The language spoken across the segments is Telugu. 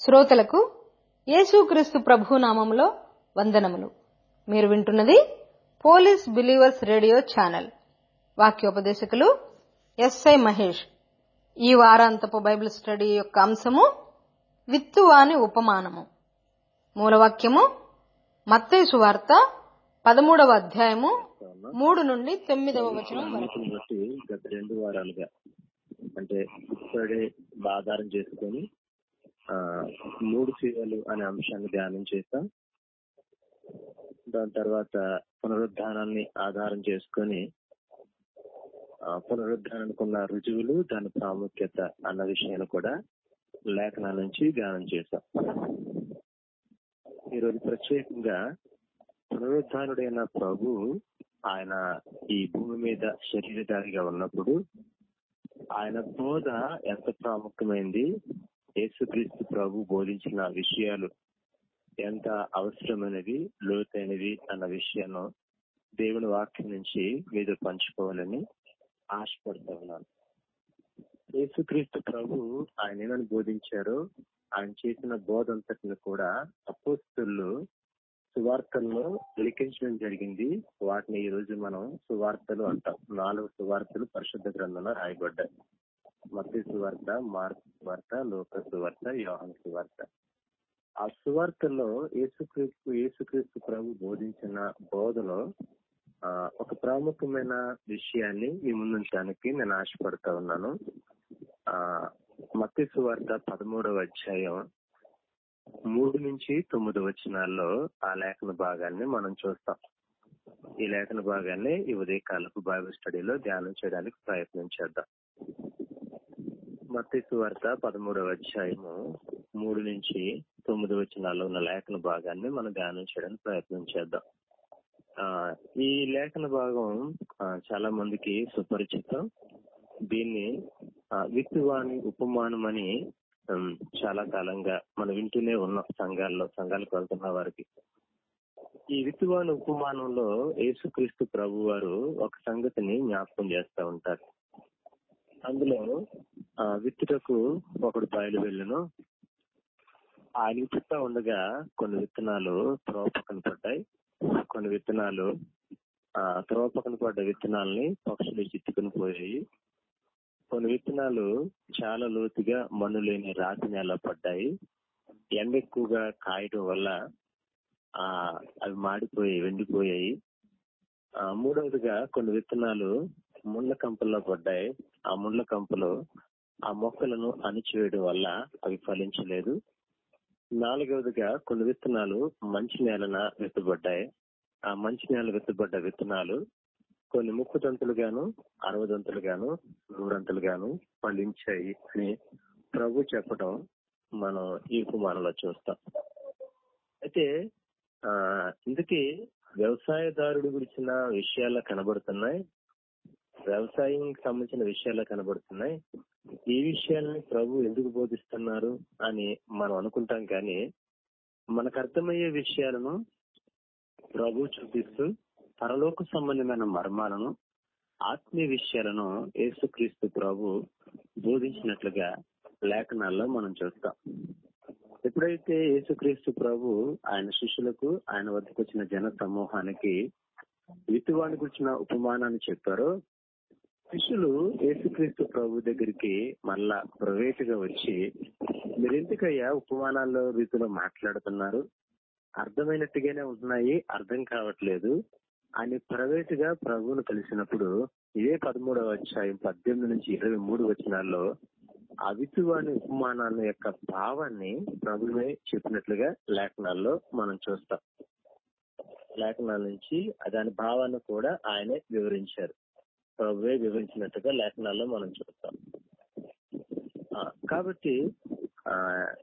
శ్రోతలకు యేసుక్రీస్తు ప్రభు నామములో వందనములు మీరు వింటున్నది పోలీస్ బిలీవర్స్ రేడియో ఛానల్ వాక్యోపదేశకులు ఎస్ఐ మహేష్ ఈ వారాంతపు బైబిల్ స్టడీ యొక్క అంశము విత్తువాని ఉపమానము మూలవాక్యము మత్తయి వార్త పదమూడవ అధ్యాయము మూడు నుండి తొమ్మిదవ వచనం వరకు అన్నిటిని బట్టి గత రెండు వారాలుగా అంటే ఇప్పుడే ఆధారం చేసుకొని ఆ మూడు సీరియలు అనే అంశాన్ని ధ్యానం చేస్తాం దాని తర్వాత పునరుద్ధానాన్ని ఆధారం చేసుకొని ఆ, పునరుద్ధానానికి ఉన్న రుజువులు దాని ప్రాముఖ్యత అన్న విషయాన్ని కూడా లేఖనాల నుంచి ధ్యానం చేశాం ఈరోజు ప్రత్యేకంగా పునరుద్ధానుడైన ప్రభు ఆయన ఈ భూమి మీద శరీరధారిగా ఉన్నప్పుడు ఆయన బోధ ఎంత ప్రాముఖ్యమైంది యేసుక్రీస్తు ప్రభు బోధించిన విషయాలు ఎంత అవసరమైనవి లోతైనవి అన్న విషయాన్ని దేవుని వాక్యం నుంచి మీతో పంచుకోవాలని ఆశపడుతూ ఉన్నాను యేసుక్రీస్తు ప్రభు ఆయన ఏమని బోధించారో ఆయన చేసిన బోధ అంతటిని కూడా అపోస్తులు సువార్తల్లో లిఖించడం జరిగింది వాటిని ఈ రోజు మనం సువార్తలు అంటాం నాలుగు సువార్తలు పరిశుద్ధ గ్రంథంలో రాయబడ్డాయి మత్తి సువార్త మార్క్ సువార్త లోక సువార్త యోహన్ సువార్త ఆ సువార్తల్లో యేసుక్రీస్తు యేసుక్రీస్తు ప్రభు బోధించిన బోధలో ఆ, ఒక ప్రాముఖ్యమైన విషయాన్ని మీ ముందుంచడానికి నేను ఆశపడతా ఉన్నాను ఆ మత్తి సువార్త పదమూడవ అధ్యాయం మూడు నుంచి తొమ్మిది వచనాల్లో ఆ లేఖన భాగాన్ని మనం చూస్తాం ఈ లేఖన భాగాన్ని ఈ ఉదయకాలపు బైబిల్ స్టడీలో ధ్యానం చేయడానికి ప్రయత్నం చేద్దాం మత్తి సువార్త పదమూడవ అధ్యాయము మూడు నుంచి తొమ్మిది వచనాల్లో ఉన్న లేఖన భాగాన్ని మనం ధ్యానం చేయడానికి ప్రయత్నం చేద్దాం ఆ ఈ లేఖన భాగం ఆ, చాలా మందికి సుపరిచితం దీన్ని ఆ, విత్తువాని ఉపమానం అని ఉమ్, చాలా కాలంగా మనం వింటూనే ఉన్నాం సంఘాల్లో సంఘాలకు వెళ్తున్న వారికి ఈ విత్తువాని ఉపమానంలో యేసుక్రీస్తు ప్రభు వారు ఒక సంగతిని జ్ఞాపకం చేస్తూ ఉంటారు అందులో ఆ, విత్తుటకు ఒకడు బయలు వెళ్ళను ఆయన విత్తుతా ఉండగా కొన్ని విత్తనాలు త్రోవ పక్కన పడ్డాయి కొన్ని విత్తనాలు ఆ త్రోవ పక్కన పడ్డ విత్తనాలని పక్షులు చిత్తుకుని పోయాయి కొన్ని విత్తనాలు చాలా లోతుగా మన్ను లేని రాతి నేల పడ్డాయి ఎండ ఎక్కువగా కాయడం వల్ల ఆ అవి మాడిపోయి వెండిపోయాయి ఆ మూడవదిగా కొన్ని విత్తనాలు ముళ్ళ కంపల్లో పడ్డాయి ఆ ముళ్ళ కంపలో ఆ మొక్కలను అణిచివేయడం వల్ల అవి ఫలించలేదు నాలుగవదిగా కొన్ని విత్తనాలు మంచి నేలన విత్తబడ్డాయి ఆ మంచి నేల విత్తబడ్డ విత్తనాలు కొన్ని ముక్కుదంతులుగాను అరవదంతులుగాను నూరంతులుగాను ఫలించాయి అని ప్రభు చెప్పడం మనం ఈ ఉపమానంలో చూస్తాం అయితే ఆ ఇందుకే వ్యవసాయదారుడి గురించిన విషయాలు కనబడుతున్నాయి వ్యవసాయం సంబంధించిన విషయాలు కనబడుతున్నాయి ఈ విషయాల్ని ప్రభు ఎందుకు బోధిస్తున్నారు అని మనం అనుకుంటాం కానీ మనకు అర్థమయ్యే విషయాలను ప్రభు చూపిస్తూ పరలోక సంబంధమైన మర్మాలను ఆత్మీయ విషయాలను యేసుక్రీస్తు ప్రభు బోధించినట్లుగా లేఖనాల్లో మనం చూస్తాం ఎప్పుడైతే యేసుక్రీస్తు ప్రభు ఆయన శిష్యులకు ఆయన వద్దకు వచ్చిన జన సమూహానికి విత్తువాని గురించిన ఉపమానాన్ని చెప్పారో శిష్యులు యేసుక్రీస్తు ప్రభు దగ్గరికి మళ్ళా ప్రైవేట్ గా వచ్చి మీరెందుకయ్యా ఉపమానాల్లో రీతిలో మాట్లాడుతున్నారు అర్థమైనట్టుగానే ఉంటున్నాయి అర్థం కావట్లేదు అని ప్రైవేట్ గా ప్రభువును కలిసినప్పుడు ఇదే పదమూడవ అధ్యాయం పద్దెనిమిది నుంచి ఇరవై మూడు వచనాల్లో ఆ విత్తువాని ఉపమానాల యొక్క భావాన్ని ప్రభువే చెప్పినట్లుగా లేఖనాల్లో మనం చూస్తాం లేఖనాల నుంచి దాని భావాన్ని కూడా ఆయనే వివరించారు ప్రభువే వివరించినట్టుగా లేఖనాల్లో మనం చూస్తాం ఆ, కాబట్టి ఆ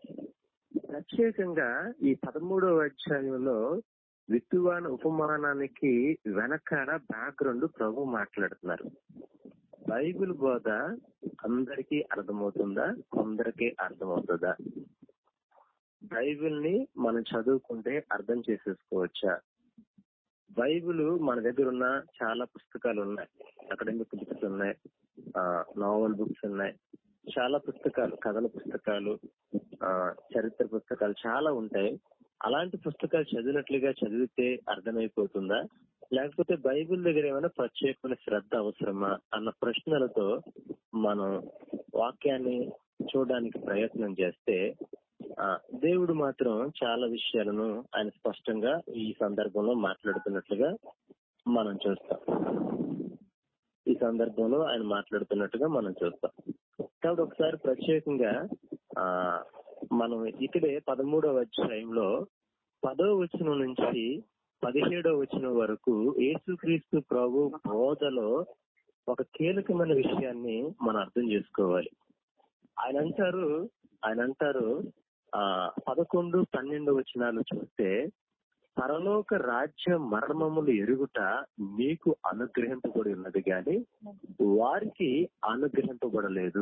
ప్రత్యేకంగా ఈ పదమూడవ అధ్యాయంలో విత్తువాన ఉపమానానికి వెనకాల బ్యాక్గ్రౌండ్ ప్రభు మాట్లాడుతున్నారు బైబిల్ బోధ అందరికీ అర్థమవుతుందా కొందరికే అర్థమవుతుందా బైబిల్ ని మనం చదువుకుంటే అర్థం చేసేసుకోవచ్చా బైబిల్ మన దగ్గర ఉన్న చాలా పుస్తకాలు ఉన్నాయి అకాడమిక్ బుక్స్ ఉన్నాయి నావల్ బుక్స్ ఉన్నాయి చాలా పుస్తకాలు కథల పుస్తకాలు ఆ, చరిత్ర పుస్తకాలు చాలా ఉంటాయి అలాంటి పుస్తకాలు చదివినట్లుగా చదివితే అర్థమైపోతుందా లేకపోతే బైబిల్ దగ్గర ఏమైనా ప్రత్యేకమైన శ్రద్ధ అవసరమా అన్న ప్రశ్నలతో మనం వాక్యాన్ని చూడడానికి ప్రయత్నం చేస్తే ఆ, దేవుడు మాత్రం చాలా విషయాలను ఆయన స్పష్టంగా ఈ సందర్భంలో మాట్లాడుతున్నట్లుగా మనం చూస్తాం ఈ సందర్భంలో ఆయన మాట్లాడుతున్నట్టుగా మనం చూస్తాం కాబట్టి ఒకసారి ప్రత్యేకంగా ఆ మనం ఇక్కడే పదమూడవ అధ్యాయంలో పదో వచనం నుంచి పదిహేడవ వచనం వరకు యేసుక్రీస్తు ప్రభు బోధలో ఒక కీలకమైన విషయాన్ని మనం అర్థం చేసుకోవాలి ఆయన అంటారు ఆయన అంటారు ఆ పదకొండు పన్నెండు వచనాలు చూస్తే పరలోక రాజ్య మర్మములు ఎరుగుట మీకు అనుగ్రహింపబడి ఉన్నది గాని వారికి అనుగ్రహింపబడలేదు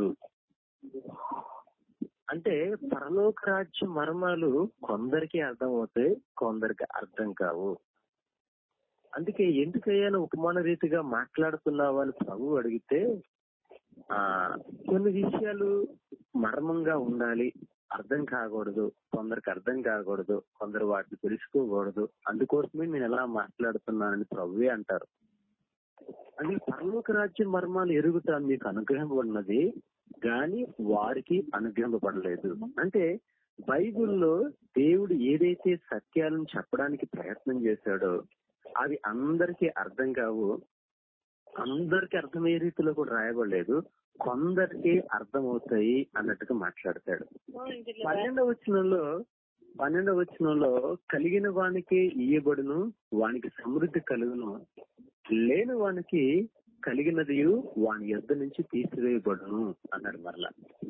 అంటే పరలోక రాజ్య మర్మాలు కొందరికి అర్థం అవుతాయి కొందరికి అర్థం కావు అందుకే ఎందుకయ్యా నువ్వు ఉపమాన రీతిగా మాట్లాడుతున్నావు అని ప్రభు అడిగితే ఆ కొన్ని విషయాలు మర్మంగా ఉండాలి అర్థం కాకూడదు కొందరికి అర్థం కాకూడదు కొందరు వాటిని తెలుసుకోకూడదు అందుకోసమే నేను ఎలా మాట్లాడుతున్నానని ప్రభువే అంటారు అంటే పరలోక రాజ్యం మర్మాలు ఎరుగుతా మీకు అనుగ్రహింపబడినది గాని వారికి అనుగ్రహింపబడలేదు అంటే బైబిల్లో దేవుడు ఏదైతే సత్యాలను చెప్పడానికి ప్రయత్నం చేశాడో అవి అందరికీ అర్థం కావు అందరికి అర్థమయ్యే రీతిలో కూడా రాయబడలేదు కొందరికి అర్థమవుతాయి అన్నట్టుగా మాట్లాడతాడు పన్నెండవ వచనంలో పన్నెండవ వచనంలో కలిగిన వానికి ఇయ్యబడును వానికి సమృద్ధి కలుగును లేని వానికి కలిగినది వాని యొద్ద నుంచి తీసివేయబడును అన్నాడు మరలా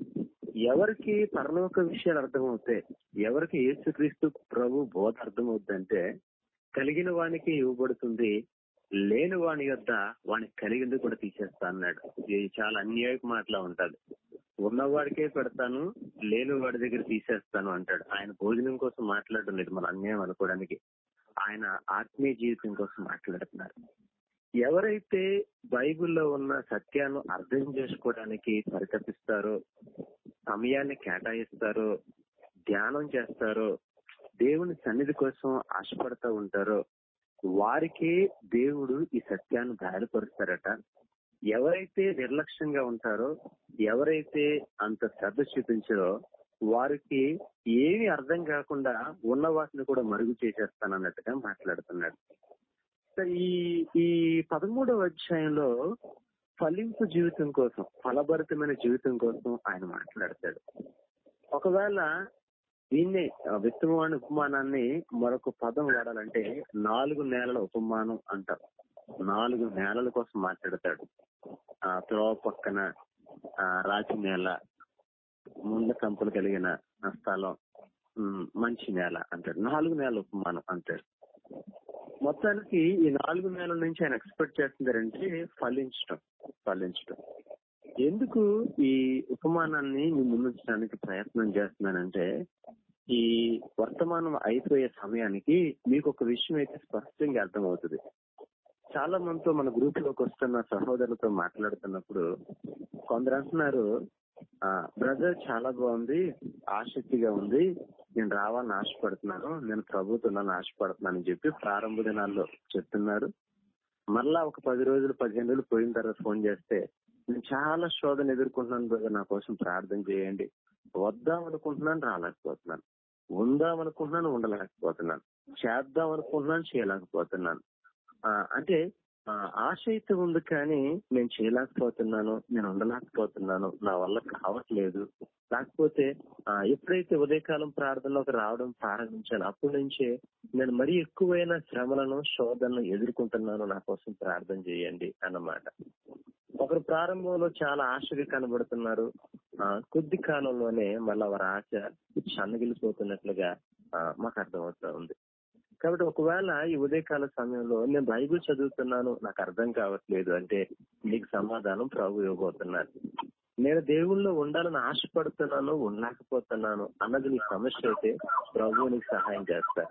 ఎవరికి పరలోక విషయాలు అర్థమవుతాయి ఎవరికి యేసుక్రీస్తు ప్రభు బోధ అర్థమవుతుందంటే కలిగిన వానికి ఇవ్వబడుతుంది లేని వాని యొద్ద వానికి కలిగింది కూడా తీసేస్తా అన్నాడు ఇది చాలా అన్యాయపు మాటలా ఉంటది ఉన్నవాడికే పెడతాను లేని వాడి దగ్గర తీసేస్తాను అంటాడు ఆయన భోజనం కోసం మాట్లాడడం లేదు మన అన్యాయం అనుకోవడానికి ఆయన ఆత్మీయ జీవితం కోసం మాట్లాడుతున్నారు ఎవరైతే బైబిల్లో ఉన్న సత్యాన్ని అర్థం చేసుకోవడానికి పరితపిస్తారో సమయాన్ని కేటాయిస్తారో ధ్యానం చేస్తారో దేవుని సన్నిధి కోసం ఆశపడతా ఉంటారో వారికే దేవుడు ఈ సత్యాన్ని బయలుపరుస్తారట ఎవరైతే నిర్లక్ష్యంగా ఉంటారో ఎవరైతే అంత శ్రద్ధ చూపించారో వారికి ఏమి అర్థం కాకుండా ఉన్న వాటిని కూడా మరుగు చేసేస్తానన్నట్టుగా మాట్లాడుతున్నాడు సో ఈ ఈ పదమూడవ అధ్యాయంలో ఫలింపు జీవితం కోసం ఫలభరితమైన జీవితం కోసం ఆయన మాట్లాడతాడు ఒకవేళ దీన్నే ఆ, విత్తమవాణి ఉపమానాన్ని మరొక పదం వాడాలంటే నాలుగు నేలల ఉపమానం అంటారు నాలుగు నేలల కోసం మాట్లాడతాడు ఆ త్రోవ పక్కన ఆ రాతి నేల ముండ కంపులు కలిగిన ఆ స్థలం ఉమ్, మంచి నేల అంటాడు నాలుగు నేలల ఉపమానం అంటాడు మొత్తానికి ఈ నాలుగు నెలల నుంచి ఆయన ఎక్స్పెక్ట్ చేస్తున్నారంటే ఫలించడం ఫలించడం ఎందుకు ఈ ఉపమానాన్ని మీ ముందుంచడానికి ప్రయత్నం చేస్తున్నానంటే ఈ వర్తమానం అయిపోయే సమయానికి మీకు ఒక విషయం అయితే స్పష్టంగా అర్థమవుతుంది చాలా మందితో మన గ్రూప్ లోకి వస్తున్న సహోదరులతో మాట్లాడుతున్నప్పుడు కొందరు అంటున్నారు బ్రదర్ చాలా బాగుంది ఆసక్తిగా ఉంది నేను రావాలని ఆశపడుతున్నాను నేను ప్రభుత్వం ఆశపడుతున్నాను అని చెప్పి ప్రారంభ దినాల్లో చెప్తున్నారు మరలా ఒక పది రోజులు పదిహేను రోజులు పోయిన తర్వాత ఫోన్ చేస్తే నేను చాలా శోధన ఎదుర్కొంటున్నాను బ్రదర్ నా కోసం ప్రార్థన చేయండి వద్దాం అనుకుంటున్నాను రాలేకపోతున్నాను ఉందాం అనుకుంటున్నాను ఉండలేకపోతున్నాను చేద్దాం అనుకుంటున్నాను చేయలేకపోతున్నాను ఆ, అంటే ఆ, ఆశ అయితే ఉంది కానీ నేను చేయలేకపోతున్నాను నేను ఉండలేకపోతున్నాను నా వల్ల కావట్లేదు లేకపోతే ఆ, ఎప్పుడైతే ఉదయకాలం ప్రార్థనలోకి రావడం ప్రారంభించాను అప్పటి నుంచే నేను మరీ ఎక్కువైన శ్రమలను శోధనను ఎదుర్కొంటున్నాను నా కోసం ప్రార్థన చేయండి అన్నమాట ఒకరు ప్రారంభంలో చాలా ఆశగా కనబడుతున్నారు ఆ, కొద్ది కాలంలోనే మళ్ళీ వారి ఆశ సన్నగిలిపోతున్నట్లుగా ఆ, మాకు అర్థమవుతా ఉంది కాబట్టి ఒకవేళ ఈ ఉదయకాల సమయంలో నేను బైబిల్ చదువుతున్నాను నాకు అర్థం కావట్లేదు అంటే నీకు సమాధానం ప్రభు ఇవ్వబోతున్నాను నేను దేవుళ్ళో ఉండాలని ఆశపడుతున్నాను ఉండలేకపోతున్నాను అన్నది నీ సమస్య అయితే ప్రభు నీకు సహాయం చేస్తారు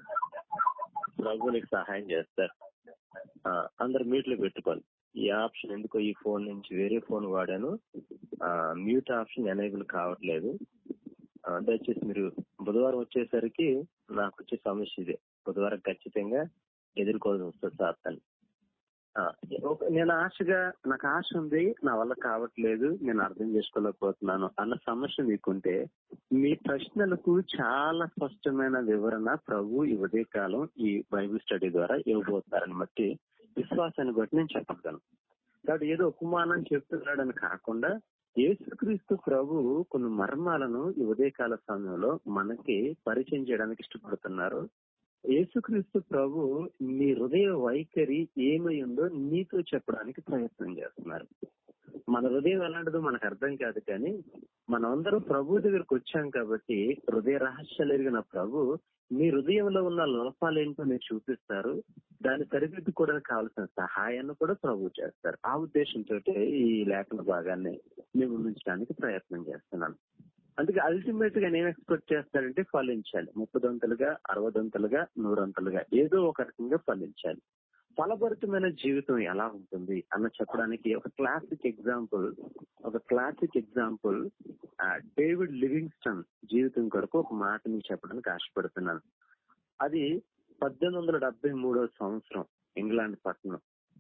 ప్రభు నీకు సహాయం చేస్తారు ఆ, అందరు మ్యూట్లో పెట్టుకోండి ఈ ఆప్షన్ ఎందుకో ఈ ఫోన్ నుంచి వేరే ఫోన్ వాడాను మ్యూట్ ఆప్షన్ ఎనేబుల్ కావట్లేదు ఆ, దయచేసి మీరు బుధవారం వచ్చేసరికి నాకు వచ్చే సమస్య ఇదే బుధవారం ఖచ్చితంగా ఎదుర్కోవాల్సి వస్తుంది సాతాన్ని ఆ, ఒక- నేను ఆశగా నాకు ఆశ ఉంది నా వల్ల కావట్లేదు నేను అర్థం చేసుకోలేకపోతున్నాను అన్న సమస్య మీకుంటే మీ ప్రశ్నలకు చాలా స్పష్టమైన వివరణ ప్రభు ఈ ఉదయకాలం ఈ బైబిల్ స్టడీ ద్వారా ఇవ్వబోతారని బట్టి విశ్వాసాన్ని బట్టి నేను చెప్పగలను కాబట్టి ఏదో ఉపమానం చెప్తున్నాడని కాకుండా యేసుక్రీస్తు ప్రభు కొన్ని మర్మాలను ఈ ఉదయకాల సమయంలో మనకి పరిచయం చేయడానికి ఇష్టపడుతున్నారు యేసుక్రీస్తు ప్రభు మీ హృదయ వైఖరి ఏమై ఉందో నీతో చెప్పడానికి ప్రయత్నం చేస్తున్నారు మన హృదయం ఎలాంటిదో మనకు అర్థం కాదు కానీ మనమందరం ప్రభు దగ్గరకు వచ్చాం కాబట్టి హృదయ రహస్యాలు ఎరిగిన ప్రభు మీ హృదయంలో ఉన్న లోపాలు ఏంటో మీరు చూపిస్తారు దాన్ని సరిదిద్దుకోవడానికి కావాల్సిన సహాయాన్ని కూడా ప్రభు చేస్తారు ఆ ఉద్దేశంతో ఈ లేఖన భాగాన్ని మేము ఉంచడానికి ప్రయత్నం చేస్తున్నాను అందుకే అల్టిమేట్ గా నేను ఎక్స్పెక్ట్ చేస్తానంటే ఫలించాలి ముప్పదంతలుగా అరవదంతలుగా నూరంతలుగా ఏదో ఒక రకంగా ఫలించాలి ఫలభరితమైన జీవితం ఎలా ఉంటుంది అన్న చెప్పడానికి ఒక క్లాసిక్ ఎగ్జాంపుల్ ఒక క్లాసిక్ ఎగ్జాంపుల్ డేవిడ్ లివింగ్స్టన్ జీవితం కొరకు ఒక మాట మీకు చెప్పడానికి ఆశపడుతున్నాను అది పద్దెనిమిది వందల డెబ్బై మూడో సంవత్సరం ఇంగ్లాండ్ పట్టణం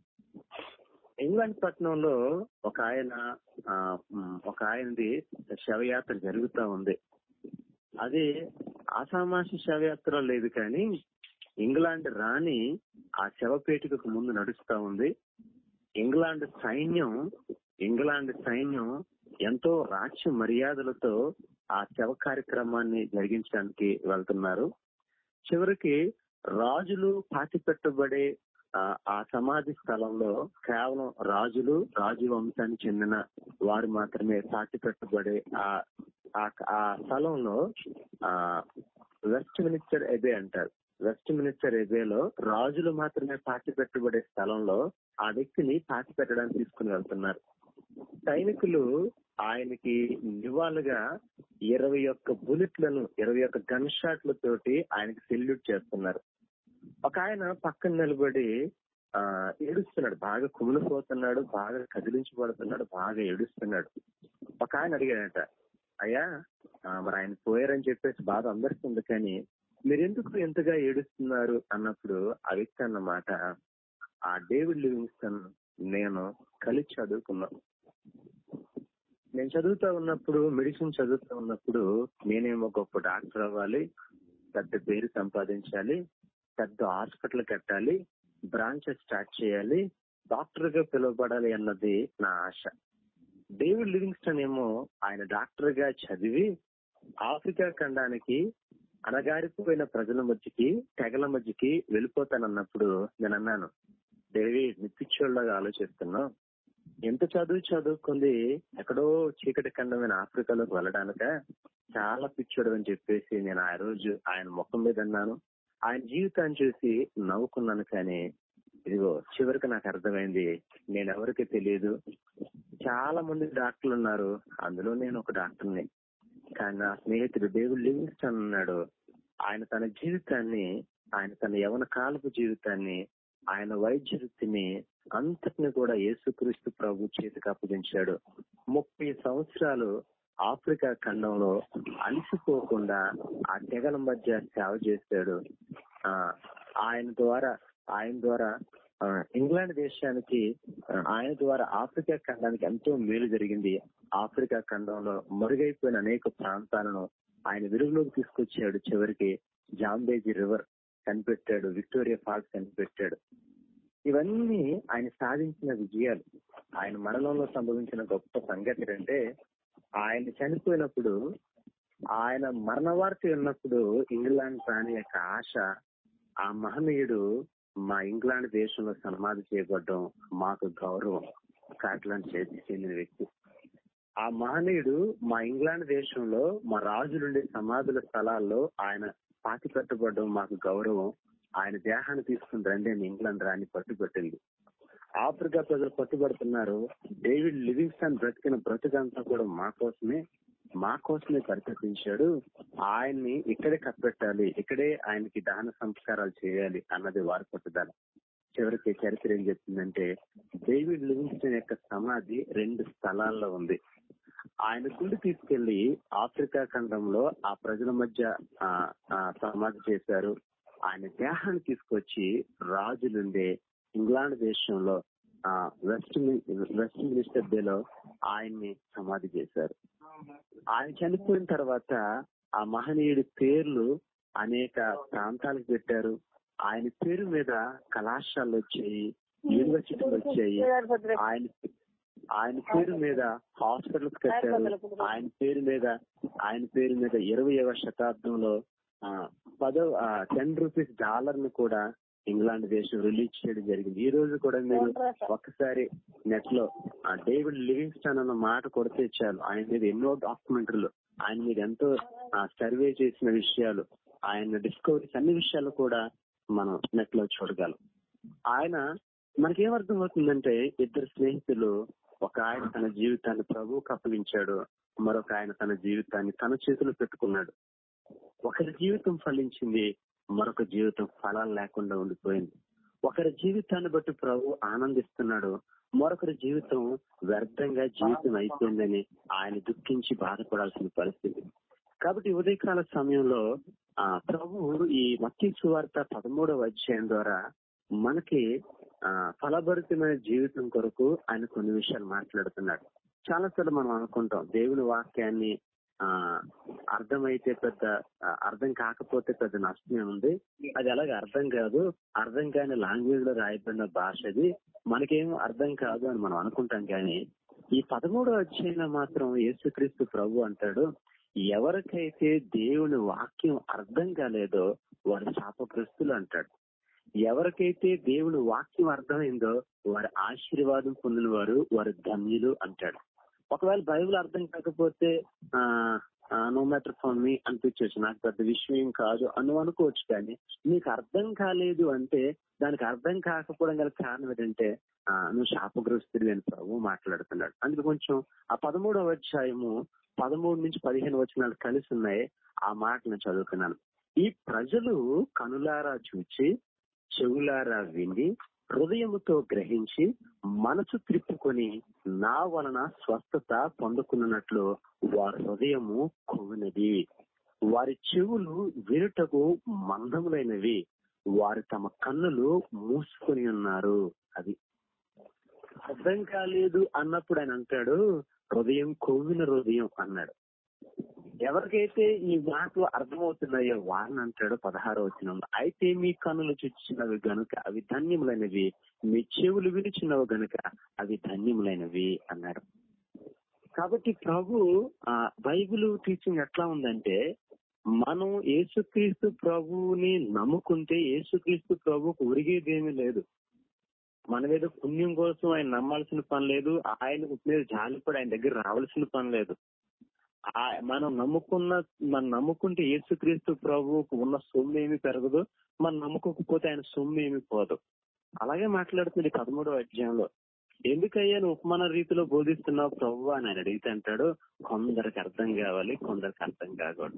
ఇంగ్లాండ్ పట్టణంలో ఒక ఆయన ఆ, మ్, ఒక ఆయనది శవయాత్ర జరుగుతా ఉంది అది ఆసామాసి శవయాత్ర లేదు కానీ ఇంగ్లాండ్ రాణి ఆ శవపేటికకు ముందు నడుస్తా ఉంది ఇంగ్లాండ్ సైన్యం ఇంగ్లాండ్ సైన్యం ఎంతో రాజ్య మర్యాదలతో ఆ శవ కార్యక్రమాన్ని జరిగించడానికి వెళ్తున్నారు చివరికి రాజులు పాతి పెట్టబడే ఆ, ఆ సమాధి స్థలంలో కేవలం రాజులు రాజు వంశానికి చెందిన వారు మాత్రమే పాతి పెట్టబడే ఆ ఆ- ఆ స్థలంలో ఆ వెస్ట్ మినిస్టర్ ఎబే అంటారు వెస్ట్ మినిస్టర్ ఎబేలో రాజులు మాత్రమే పాతి పెట్టబడే స్థలంలో ఆ వ్యక్తిని పాతి పెట్టడానికి తీసుకుని వెళ్తున్నారు సైనికులు ఆయనకి నివాళుగా ఇరవై ఒక్క బుల్లెట్లను ఇరవై ఒక్క గన్ షాట్లతోటి ఆయనకి సెల్యూట్ చేస్తున్నారు ఒక ఆయన పక్కన నిలబడి ఆ ఏడుస్తున్నాడు బాగా కుమిలిపోతున్నాడు బాగా కదిలించబడుతున్నాడు బాగా ఏడుస్తున్నాడు ఒక ఆయన అడిగాడట అయ్యా ఆ, మరి ఆయన పోయారని చెప్పేసి బాధ అందరికీ ఉంది కానీ మీరెందుకు ఎంతగా ఏడుస్తున్నారు అన్నప్పుడు ఆ వ్యక్తి అన్నమాట ఆ డేవిడ్ లివింగ్స్టన్ నేను కలిసి చదువుకున్నాం నేను చదువుతా ఉన్నప్పుడు మెడిసిన్ చదువుతా ఉన్నప్పుడు నేనేమో గొప్ప డాక్టర్ అవ్వాలి పెద్ద పేరు సంపాదించాలి పెద్ద హాస్పిటల్ కట్టాలి బ్రాంచెస్ స్టార్ట్ చేయాలి డాక్టర్ గా పిలువబడాలి అన్నది నా ఆశ డేవిడ్ లివింగ్స్టన్ ఏమో ఆయన డాక్టర్ గా చదివి ఆఫ్రికా ఖండానికి అణగారిపోయిన ప్రజల మధ్యకి తెగల మధ్యకి వెళ్ళిపోతానన్నప్పుడు నేను అన్నాను డేవిడ్ నిప్పిచ్చోళ్ళగా ఆలోచిస్తున్నావు ఎంత చదువు చదువుకుంది ఎక్కడో చీకటి ఖండమైన ఆఫ్రికాలోకి వెళ్ళడానిక చాలా పిచ్చోడు అని చెప్పేసి నేను ఆ రోజు ఆయన ముఖం మీద అన్నాను ఆయన జీవితాన్ని చూసి నవ్వుకున్నాను కానీ ఇదిగో చివరికి నాకు అర్థమైంది నేను ఎవరికి తెలియదు చాలా మంది డాక్టర్లు ఉన్నారు అందులో నేను ఒక డాక్టర్ని కానీ నా స్నేహితుడు డేవిడ్ లివింగ్స్టన్ ఉన్నాడు ఆయన తన జీవితాన్ని ఆయన తన యవన కాలపు జీవితాన్ని ఆయన వైద్య వృత్తిని అంతటిని కూడా యేసుక్రీస్తు ప్రభు చేతికి అప్పగించాడు ముప్పై సంవత్సరాలు ఆఫ్రికా ఖండంలో అలసిపోకుండా ఆ తెగల మధ్య సేవ చేశాడు ఆ ఆయన ద్వారా ఆయన ద్వారా ఆ, ఇంగ్లాండ్ దేశానికి ఆ, ఆయన ద్వారా ఆఫ్రికా ఖండానికి ఎంతో మేలు జరిగింది ఆఫ్రికా ఖండంలో మరుగైపోయిన అనేక ప్రాంతాలను ఆయన వెలుగులోకి తీసుకొచ్చాడు చివరికి జాంబేజీ రివర్ కనిపెట్టాడు విక్టోరియా ఫాల్స్ కనిపెట్టాడు ఇవన్నీ ఆయన సాధించిన విజయాలు ఆయన మరణంలో సంభవించిన గొప్ప సంగతి అంటే ఆయన చనిపోయినప్పుడు ఆయన మరణ వార్త విన్నప్పుడు ఇంగ్లాండ్ ప్రాణి యొక్క ఆశ ఆ మహనీయుడు మా ఇంగ్లాండ్ దేశంలో సమాధి చేయబడ్డం మాకు గౌరవం స్కాట్లాండ్ చేతి చెందిన వ్యక్తి ఆ మహనీయుడు మా ఇంగ్లాండ్ దేశంలో మా రాజులుండే సమాధుల స్థలాల్లో ఆయన పాతి పెట్టబడ్డం మాకు గౌరవం ఆయన దేహాన్ని తీసుకుని రండి అని ఇంగ్లాండ్ రాని పట్టుబట్టింది ఆఫ్రికా ప్రజలు పట్టుబడుతున్నారు డేవిడ్ లివింగ్స్టన్ బ్రతికిన బ్రతుకంతా కూడా మా కోసమే మా కోసమే పరితపించాడు ఆయన్ని ఇక్కడే కప్పెట్టాలి ఇక్కడే ఆయనకి దహన సంస్కారాలు చేయాలి అన్నది వారి పట్టుదల చివరికి చరిత్ర ఏం చెప్తుందంటే డేవిడ్ లివింగ్స్టన్ యొక్క సమాధి రెండు స్థలాల్లో ఉంది ఆయన గుండు తీసుకెళ్లి ఆఫ్రికా ఖండంలో ఆ ప్రజల మధ్య ఆ, ఆ, సమాధి చేశారు ఆయన దేహాన్ని తీసుకొచ్చి రాజులుండే ఇంగ్లాండ్ దేశంలో ఆ, వెస్ట్ మిన్- వెస్ట్ మినిస్టర్ డేలో ఆయన్ని సమాధి చేశారు ఆయన చనిపోయిన తర్వాత ఆ మహనీయుడి పేర్లు అనేక ప్రాంతాలకు పెట్టారు ఆయన పేరు మీద కళాశాలలు వచ్చాయి యూనివర్సిటీలు వచ్చాయి ఆయన ఆయన పేరు మీద హాస్పిటల్స్ కట్టారు ఆయన పేరు మీద ఆయన పేరు మీద ఇరవైవ శతాబ్దంలో ఆ, పదో టెన్ రూపీస్ డాలర్ ను కూడా ఇంగ్లాండ్ దేశం రిలీజ్ చేయడం జరిగింది ఈ రోజు కూడా మీరు ఒక్కసారి నెట్ లో ఆ డేవిడ్ లివింగ్స్టన్ అన్న మాట కొడితే చాలు ఆయన మీద ఎన్నో డాక్యుమెంటరీలు ఆయన మీద ఎంతో సర్వే చేసిన విషయాలు ఆయన డిస్కవరీస్ అన్ని విషయాలు కూడా మనం నెట్ లో చూడగలం ఆయన మనకేమర్థం అవుతుందంటే ఇద్దరు స్నేహితులు ఒక ఆయన తన జీవితాన్ని ప్రభువుకు అప్పగించాడు మరొక ఆయన తన జీవితాన్ని తన చేతిలో పెట్టుకున్నాడు ఒకరి జీవితం ఫలించింది మరొక జీవితం ఫలాలు లేకుండా ఉండిపోయింది ఒకరి జీవితాన్ని బట్టి ప్రభు ఆనందిస్తున్నాడు మరొకరి జీవితం వ్యర్థంగా జీవితం అయిపోయిందని ఆయన దుఃఖించి బాధపడాల్సిన పరిస్థితి కాబట్టి ఈ ఉదయకాల సమయంలో ఆ ప్రభు ఈ మత్తి సువార్త పదమూడవ అధ్యాయం ద్వారా మనకి ఆ ఫలభరితమైన జీవితం కొరకు ఆయన కొన్ని విషయాలు మాట్లాడుతున్నాడు చాలా సార్లు మనం అనుకుంటాం దేవుని వాక్యాన్ని ఆ అర్థమైతే పెద్ద ఆ, అర్థం కాకపోతే పెద్ద నష్టమే ఉంది అది అలాగే అర్థం కాదు అర్థం కాని లాంగ్వేజ్ లో రాయబడిన భాష అది మనకేం అర్థం కాదు అని మనం అనుకుంటాం కానీ ఈ పదమూడో అధ్యాయంలో మాత్రం యేసుక్రీస్తు ప్రభు అంటాడు ఎవరికైతే దేవుని వాక్యం అర్థం కాలేదో వారు శాపగ్రస్తులు అంటాడు ఎవరికైతే దేవుని వాక్యం అర్థమైందో వారి ఆశీర్వాదం పొందిన వారు వారు ధన్యులు అంటాడు ఒకవేళ బైబిల్ అర్థం కాకపోతే ఆ నో మ్యాటర్ ఫర్ మీ అనిపించవచ్చు నాకు పెద్ద విషయం ఏం కాదు అని అనుకోవచ్చు కానీ నీకు అర్థం కాలేదు అంటే దానికి అర్థం కాకపోవడం గల కారణం ఏంటంటే ఆ, నువ్వు శాపగ్రస్తుడి అని ప్రభు మాట్లాడుతున్నాడు అందుకు కొంచెం ఆ పదమూడవ అధ్యాయము పదమూడు నుంచి పదిహేను వచనాలు కలిసి ఉన్నాయి ఆ మాట నేను చదువుకున్నాను ఈ ప్రజలు కనులారా చూచి చెవులారా విని హృదయముతో గ్రహించి మనసు త్రిప్పుకొని నా వలన స్వస్థత పొందుకున్నట్లు వారి హృదయము కొవ్వినది వారి చెవులు వినుటకు మందములైనవి వారు తమ కన్నులు మూసుకొని ఉన్నారు అది అర్థం కాలేదు అన్నప్పుడు ఆయన అంటాడు హృదయం కొవ్విన హృదయం అన్నాడు ఎవరికైతే ఈ మాటలు అర్థమవుతున్నాయో వారిని అంటాడు పదహారో వచ్చిన అయితే మీ కన్నులు చుచ్చినవి గనుక అవి ధన్యములైనవి మీ చెవులు వినిచినవి గనుక అవి ధన్యములైనవి అన్నాడు కాబట్టి ప్రభు ఆ బైబిల్ టీచింగ్ ఎట్లా ఉందంటే మనం యేసుక్రీస్తు ప్రభువుని నమ్ముకుంటే యేసుక్రీస్తు ప్రభుకు ఉరిగేదేమీ లేదు మన మీద పుణ్యం కోసం ఆయన నమ్మాల్సిన పని లేదు ఆయన మీద జాలిపడి ఆయన దగ్గర రావాల్సిన పని లేదు ఆ- మనం నమ్ముకున్న మనం నమ్ముకుంటే యేసుక్రీస్తు ప్రభువుకు ఉన్న సొమ్ము ఏమి పెరగదు మనం నమ్ముకోకపోతే ఆయన సొమ్ము ఏమి పోదు అలాగే మాట్లాడుతుంది ఈ పదమూడవ అధ్యాయంలో ఎందుకయ్యా నువ్వు ఉపమాన రీతిలో బోధిస్తున్నావు ప్రభు అని ఆయన అడిగితే అంటాడు కొందరికి అర్థం కావాలి కొందరికి అర్థం కాకూడదు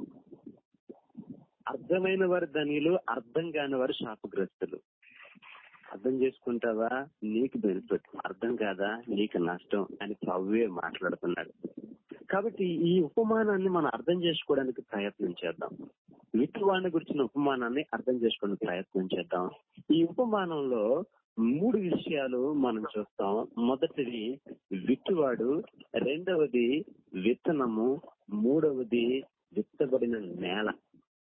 అర్థమైన వారి ధనియులు అర్థం కాని వారు శాపగ్రస్తులు అర్థం చేసుకుంటావా నీకు బెనిఫిట్ అర్థం కాదా నీకు నష్టం అని ప్రభువే మాట్లాడుతున్నాడు కాబట్టి ఈ ఉపమానాన్ని మనం అర్థం చేసుకోవడానికి ప్రయత్నం చేద్దాం విత్తువాడిని గురించిన ఉపమానాన్ని అర్థం చేసుకోవడానికి ప్రయత్నం చేద్దాం ఈ ఉపమానంలో మూడు విషయాలు మనం చూస్తాం మొదటిది విత్తువాడు రెండవది విత్తనము మూడవది విత్తబడిన నేల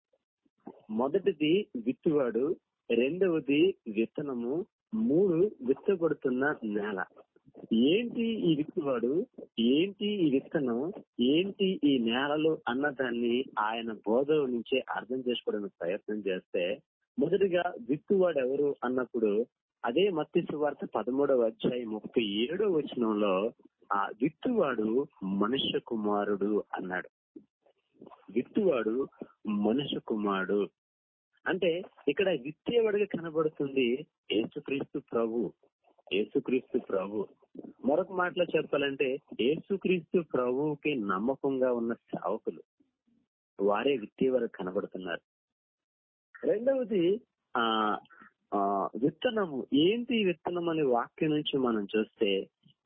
మొదటిది విత్తువాడు రెండవది విత్తనము మూడు విత్తబడుతున్న నేల ఏంటి ఈ విత్తువాడు ఏంటి ఈ విత్తనం ఏంటి ఈ నేలలు అన్నదాన్ని ఆయన బోధ నుంచే అర్థం చేసుకోవడానికి ప్రయత్నం చేస్తే మొదటిగా విత్తువాడు ఎవరు అన్నప్పుడు అదే మత్తి సువార్త పదమూడవ అధ్యాయం ముప్పై ఏడో వచనంలో ఆ విత్తువాడు మనుష్య కుమారుడు అన్నాడు విత్తువాడు మనుష్య కుమారుడు అంటే ఇక్కడ విత్తేవాడిగా కనబడుతుంది యేసుక్రీస్తు ప్రభు యేసుక్రీస్తు ప్రభు మరొక మాటలో చెప్పాలంటే యేసుక్రీస్తు ప్రభువుకి నమ్మకంగా ఉన్న సేవకులు వారే విత్తేవారు కనబడుతున్నారు రెండవది ఆ ఆ విత్తనము ఏంటి ఈ విత్తనం అనే వాక్యం నుంచి మనం చూస్తే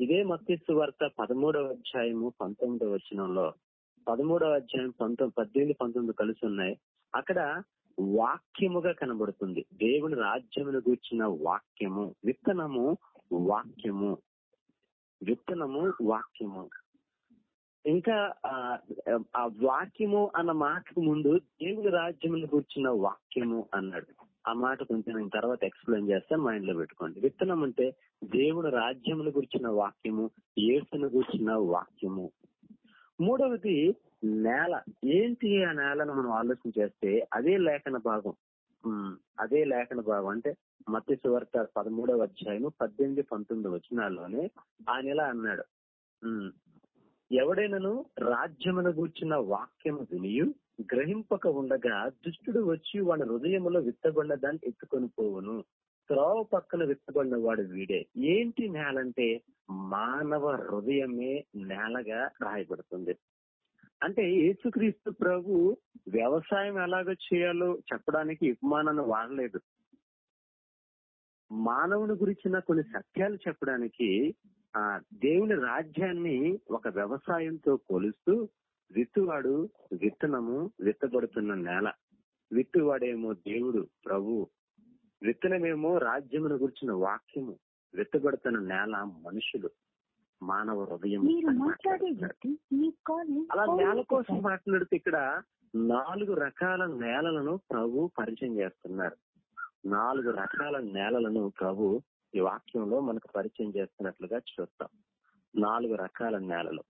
ఇదే మత్స్సు వార్త పదమూడవ అధ్యాయము పంతొమ్మిదవ వచనంలో పదమూడవ అధ్యాయం పంతొమ్మిది పద్దెనిమిది పంతొమ్మిది కలిసి ఉన్నాయి అక్కడ వాక్యముగా కనబడుతుంది దేవుని రాజ్యమును గూర్చిన వాక్యము విత్తనము వాక్యము విత్తనము వాక్యము ఇంకా ఆ ఆ వాక్యము అన్న మాటకు ముందు దేవుని రాజ్యమును కూర్చున్న వాక్యము అన్నాడు ఆ మాట కొంచెం నేను తర్వాత ఎక్స్ప్లెయిన్ చేస్తాను మైండ్ లో పెట్టుకోండి విత్తనం అంటే దేవుని రాజ్యమును గురించిన వాక్యము యేసును గురించిన వాక్యము మూడవది నేల ఏంటి ఆ నేలను మనం ఆలోచన చేస్తే అదే లేఖన భాగం ఉమ్, అదే లేఖన భాగం అంటే మత్తి సువార్త పదమూడవ అధ్యాయము పద్దెనిమిది పంతొమ్మిది వచనాల్లోనే ఆయన ఇలా అన్నాడు ఉమ్, ఎవడైనను రాజ్యమును గూర్చిన వాక్యము వినియు గ్రహింపక ఉండగా దుష్టుడు వచ్చి వాడి హృదయములో విత్తబడిన దాన్ని ఎత్తుకొని పోవును త్రోవ పక్కన విత్తబడిన వాడు వీడే ఏంటి నేల అంటే మానవ హృదయమే నేలగా రాయబడుతుంది అంటే యేసుక్రీస్తు ప్రభు వ్యవసాయం ఎలాగ చేయాలో చెప్పడానికి ఉపమానాన్ని వాడలేదు మానవుని గురించిన కొన్ని సత్యాలు చెప్పడానికి ఆ దేవుని రాజ్యాన్ని ఒక వ్యవసాయంతో పోలుస్తూ విత్తువాడు విత్తనము విత్తబడుతున్న నేల విత్తువాడేమో దేవుడు ప్రభు విత్తనమేమో రాజ్యమును గురించిన వాక్యము విత్తబడుతున్న నేల మనుషులు మానవ హృదయం మీరు అని మాట్లాడే మాట్లాడుతున్నాడు. వ్యక్తి మీ కాల్ ని అలా హోల్డ్ నేల కోసం చేశారు. మాట్లాడితే ఇక్కడ నాలుగు రకాల నేలలను ప్రభు పరిచయం చేస్తున్నారు నాలుగు రకాల నేలలను ప్రభు ఈ వాక్యంలో మనకు పరిచయం చేస్తున్నట్లుగా చూస్తాం నాలుగు రకాల నేలలు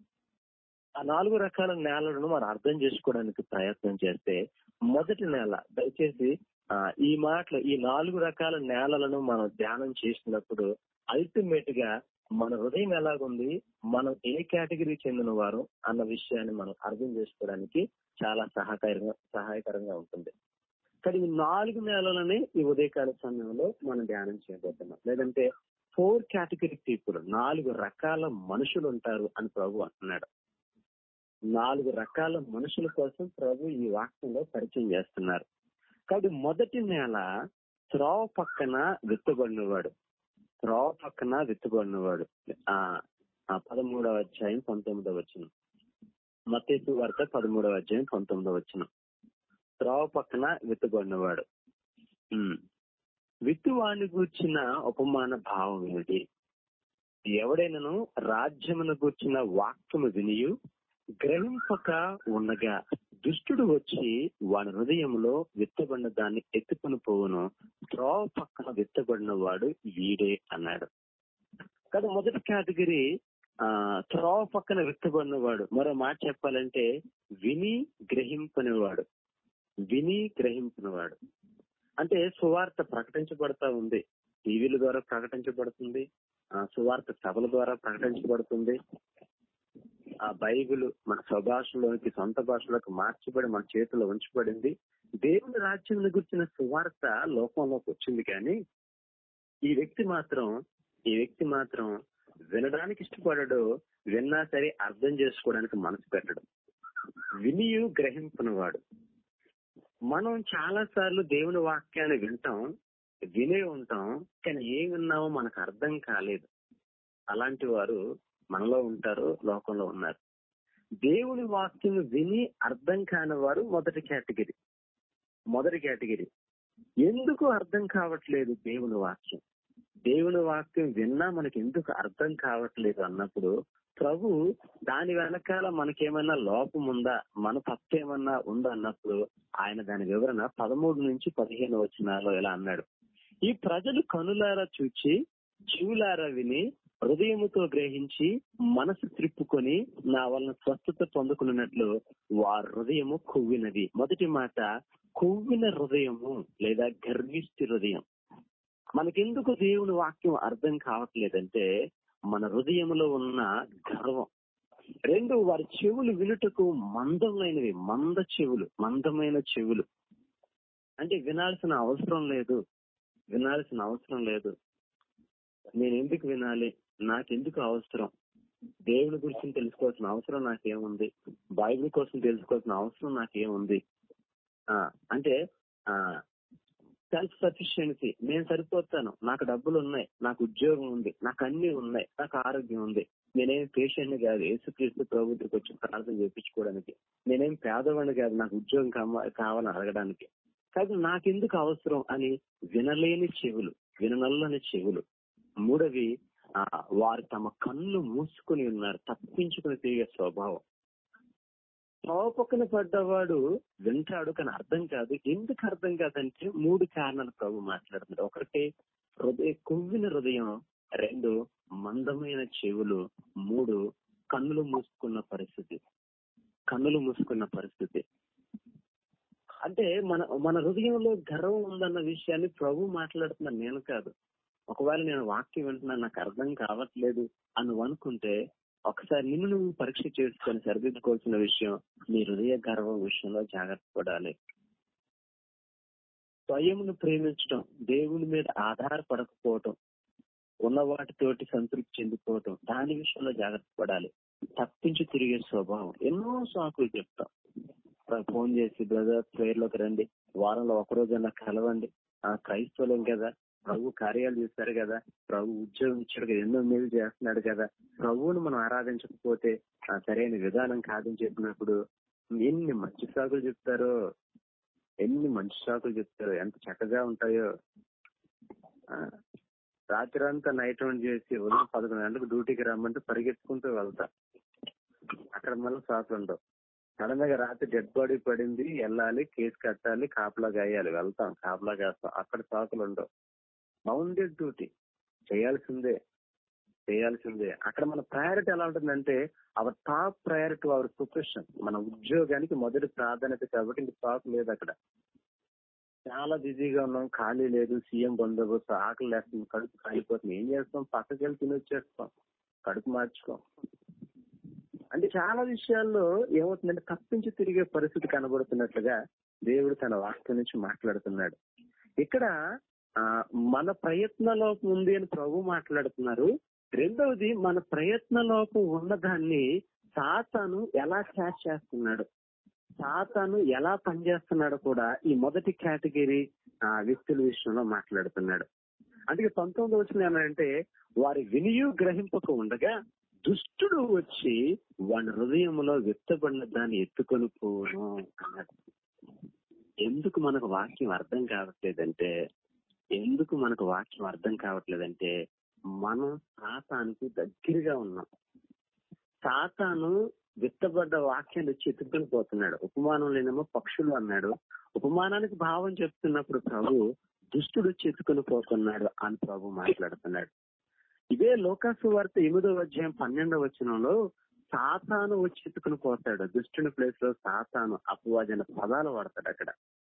ఆ నాలుగు రకాల నేలలను మనం అర్థం చేసుకోవడానికి ప్రయత్నం చేస్తే మొదటి నేల దయచేసి ఆ, ఈ మాటలు ఈ నాలుగు రకాల నేలలను మనం ధ్యానం చేసినప్పుడు అల్టిమేట్ గా మన హృదయం ఎలాగుంది మనం ఏ కేటగిరీ చెందిన వారు అన్న విషయాన్ని మనం అర్థం చేసుకోవడానికి చాలా సహకారంగా సహాయకరంగా ఉంటుంది కానీ ఈ నాలుగు నెలలని ఈ ఉదయకాల సమయంలో మనం ధ్యానం చేయబోతున్నాం లేదంటే ఫోర్ కేటగిరీ పీపుల్ నాలుగు రకాల మనుషులు ఉంటారు అని ప్రభు అంటున్నాడు నాలుగు రకాల మనుషుల కోసం ప్రభు ఈ వాక్యంలో పరిచయం చేస్తున్నారు కాబట్టి మొదటి నేల త్రోవ పక్కన విత్తబడినవాడు త్రోవ పక్కన విత్తబడినవాడు ఆ ఆ పదమూడవ అధ్యాయం పంతొమ్మిదవ వచ్చిన మతేసు వార్త పదమూడవ అధ్యాయం పంతొమ్మిదవ వచ్చిన త్రోవ పక్కన విత్తబడినవాడు ఉమ్. విత్తువాణి గూర్చిన ఉపమాన భావం ఏమిటి ఎవడైనను రాజ్యమును గూర్చిన వాక్యము వినియు గ్రహింపక ఉండగా దుష్టుడు వచ్చి వాని హృదయంలో విత్తబడిన దాన్ని ఎత్తుకొని పోవును త్రోవ పక్కన విత్తబడిన వాడు వీడే అన్నాడు కదా మొదటి కేటగిరీ ఆ త్రోవ పక్కన విత్తబడిన వాడు మరో మాట చెప్పాలంటే విని గ్రహింపనివాడు విని గ్రహింపినవాడు అంటే సువార్త ప్రకటించబడతా ఉంది టీవీల ద్వారా ప్రకటించబడుతుంది ఆ సువార్త సభల ద్వారా ప్రకటించబడుతుంది ఆ బైబిల్ మన స్వభాషలోకి సొంత భాషలోకి మార్చబడి మన చేతిలో ఉంచబడింది దేవుని రాజ్యం గురించిన సువార్త లోకంలోకి వచ్చింది కానీ ఈ వ్యక్తి మాత్రం ఈ వ్యక్తి మాత్రం వినడానికి ఇష్టపడడు విన్నా సరే అర్థం చేసుకోవడానికి మనసు పెట్టడు వినియు గ్రహింపునవాడు మనం చాలా సార్లు దేవుని వాక్యాన్ని వింటాం వినే ఉంటాం కానీ ఏం విన్నామో మనకు అర్థం కాలేదు అలాంటి వారు మనలో ఉంటారు లోకంలో ఉన్నారు దేవుని వాక్యం విని అర్థం కాని వారు మొదటి కేటగిరీ మొదటి కేటగిరీ ఎందుకు అర్థం కావట్లేదు దేవుని వాక్యం దేవుని వాక్యం విన్నా మనకి ఎందుకు అర్థం కావట్లేదు అన్నప్పుడు ప్రభు దాని వెనకాల మనకేమైనా లోపం ఉందా మన తప్పు ఏమన్నా ఉందా అన్నప్పుడు ఆయన దాని వివరణ పదమూడు నుంచి పదిహేను వచనాల్లో ఇలా అన్నాడు ఈ ప్రజలు కనులారా చూచి చెవులారా విని హృదయముతో గ్రహించి మనసు త్రిప్పుకొని నా వలన స్వస్థత పొందుకున్నట్లు వారి హృదయము కొవ్వినది మొదటి మాట కొవ్విన హృదయము లేదా గర్విష్టి హృదయం మనకెందుకు దేవుని వాక్యం అర్థం కావట్లేదంటే మన హృదయంలో ఉన్న గర్వం రెండు వారి చెవులు వినుటకు మందమైనవి మంద చెవులు మందమైన చెవులు అంటే వినాల్సిన అవసరం లేదు వినాల్సిన అవసరం లేదు నేను ఎందుకు వినాలి నాకెందుకు అవసరం దేవుని గురించి తెలుసుకోవాల్సిన అవసరం నాకేముంది బైబిల్ కోసం తెలుసుకోవాల్సిన అవసరం నాకేముంది ఆ అంటే ఆ సెల్ఫ్ సఫిషియన్సీ నేను సరిపోతాను నాకు డబ్బులు ఉన్నాయి నాకు ఉద్యోగం ఉంది నాకు అన్ని ఉన్నాయి నాకు ఆరోగ్యం ఉంది నేనేం పేషెంట్ కాదు యేసుక్రీస్తు ప్రభు దగ్గరికి వచ్చి ప్రార్థన చేయించుకోవడానికి నేనేం పేదవాడిని కాదు నాకు ఉద్యోగం కావ- కావాలని అడగడానికి కాదు నాకెందుకు అవసరం అని వినలేని చెవులు విననల్లని చెవులు మూడవి ఆ, వారు తమ కళ్ళు మూసుకుని ఉన్నారు తప్పించుకుని తిరిగే స్వభావం పక్కన పడ్డవాడు వింటాడు కానీ అర్థం కాదు ఎందుకు అర్థం కాదంటే మూడు కారణాలు ప్రభు మాట్లాడుతున్నాడు ఒకటి హృదయ కొవ్విన హృదయం రెండు మందమైన చెవులు మూడు కన్నులు మూసుకున్న పరిస్థితి కన్నులు మూసుకున్న పరిస్థితి అంటే మన మన హృదయంలో గర్వం ఉందన్న విషయాన్ని ప్రభు మాట్లాడుతున్నాను నేను కాదు ఒకవేళ నేను వాక్యం వింటున్నాను నాకు అర్థం కావట్లేదు అని నువ్వు అనుకుంటే ఒకసారి నిన్ను నువ్వు పరీక్ష చేసుకొని సరిదిద్దుకోవాల్సిన విషయం నీ హృదయ గర్వం విషయంలో జాగ్రత్త పడాలి స్వయంను ప్రేమించడం దేవుని మీద ఆధారపడకపోవటం ఉన్న వాటితోటి సంతృప్తి చెందిపోవటం దాని విషయంలో జాగ్రత్త పడాలి తప్పించి తిరిగే స్వభావం ఎన్నో సాకులు చెప్తాం ప్ర- ఫోన్ చేసి బ్రదర్ ప్రేయర్ లోకి రండి వారంలో ఒక రోజైనా కలవండి ఆ క్రైస్తవులం కదా ప్రభు కార్యాలు చేస్తారు కదా ప్రభు ఉద్యోగం ఇచ్చాడు కదా ఎన్నో మేలు చేస్తున్నాడు కదా ప్రభువును మనం ఆరాధించకపోతే ఆ సరైన విధానం కాదని చెప్పినప్పుడు ఎన్ని మంచి సాకులు చెప్తారో ఎన్ని మంచి సాకులు చెప్తారో ఎంత చక్కగా ఉంటాయో ఆ, రాత్రి అంతా నైట్ అవుట్ చేసి ఉదయం పదకొండు గంటలకు డ్యూటీకి రమ్మంటే పరిగెత్తుకుంటూ వెళ్తా అక్కడ మళ్ళీ సాకులు ఉండవు సడన్ గా రాత్రి డెడ్ బాడీ పడింది వెళ్ళాలి కేసు కట్టాలి కాపలా గాయాలి వెళ్తాం కాపలా కాస్తాం అక్కడ సాకులు ఉండవు బౌండెడ్ డ్యూటీ చేయాల్సిందే చేయాల్సిందే అక్కడ మన ప్రయారిటీ ఎలా ఉంటుందంటే our top priority our profession మన ఉద్యోగానికి మొదటి ప్రాధాన్యత కాబట్టి ఇంక స్టాక్ లేదు అక్కడ చాలా బిజీగా ఉన్నాం ఖాళీ లేదు సీఎం బందోబస్తు ఆకలి లేస్తుంది కడుపు కాలిపోతుంది ఏం చేస్తాం పక్కకి వెళ్ళి తిని వచ్చేస్తాం కడుపు మార్చుకోం అంటే చాలా విషయాల్లో ఏమవుతుందంటే తప్పించి తిరిగే పరిస్థితి కనబడుతున్నట్లుగా దేవుడు తన వాక్యం నుంచి మాట్లాడుతున్నాడు ఇక్కడ ఆ మన ప్రయత్న లోపం ఉంది అని ప్రభు మాట్లాడుతున్నారు రెండవది మన ప్రయత్న లోపం ఉన్నదాన్ని సాతాను ఎలా క్యాచ్ చేస్తున్నాడు సాతాను ఎలా పనిచేస్తున్నాడో కూడా ఈ మొదటి కేటగిరీ ఆ, వ్యక్తుల విషయంలో మాట్లాడుతున్నాడు అందుకే పంతొమ్మిది వచ్చిన ఏమంటే వారి వినియు గ్రహింపక ఉండగా దుష్టుడు వచ్చి వాడి హృదయంలో వ్యక్తపడిన దాన్ని ఎత్తుకొని పోను అన్నాడు ఎందుకు మనకు వాక్యం అర్థం కావట్లేదంటే ఎందుకు మనకు వాక్యం అర్థం కావట్లేదంటే మనం సాతానికి దగ్గరగా ఉన్నాం సాతాను విత్తబడ్డ వాక్యాన్ని వచ్చి ఎత్తుకొని పోతున్నాడు ఉపమానం లేనేమో పక్షులు అన్నాడు ఉపమానానికి భావం చెప్తున్నప్పుడు ప్రభు దుష్టుడు వచ్చి ఎత్తుకొని పోతున్నాడు అని ప్రభు మాట్లాడుతున్నాడు ఇదే లోకాసు వార్త ఎనిమిదో అధ్యాయం పన్నెండవ వచనంలో సాతాను వచ్చి ఎత్తుకుని పోతాడు దుష్టుని ప్లేస్ లో సాతాను అపవాదన పదాలు వాడతాడు అక్కడ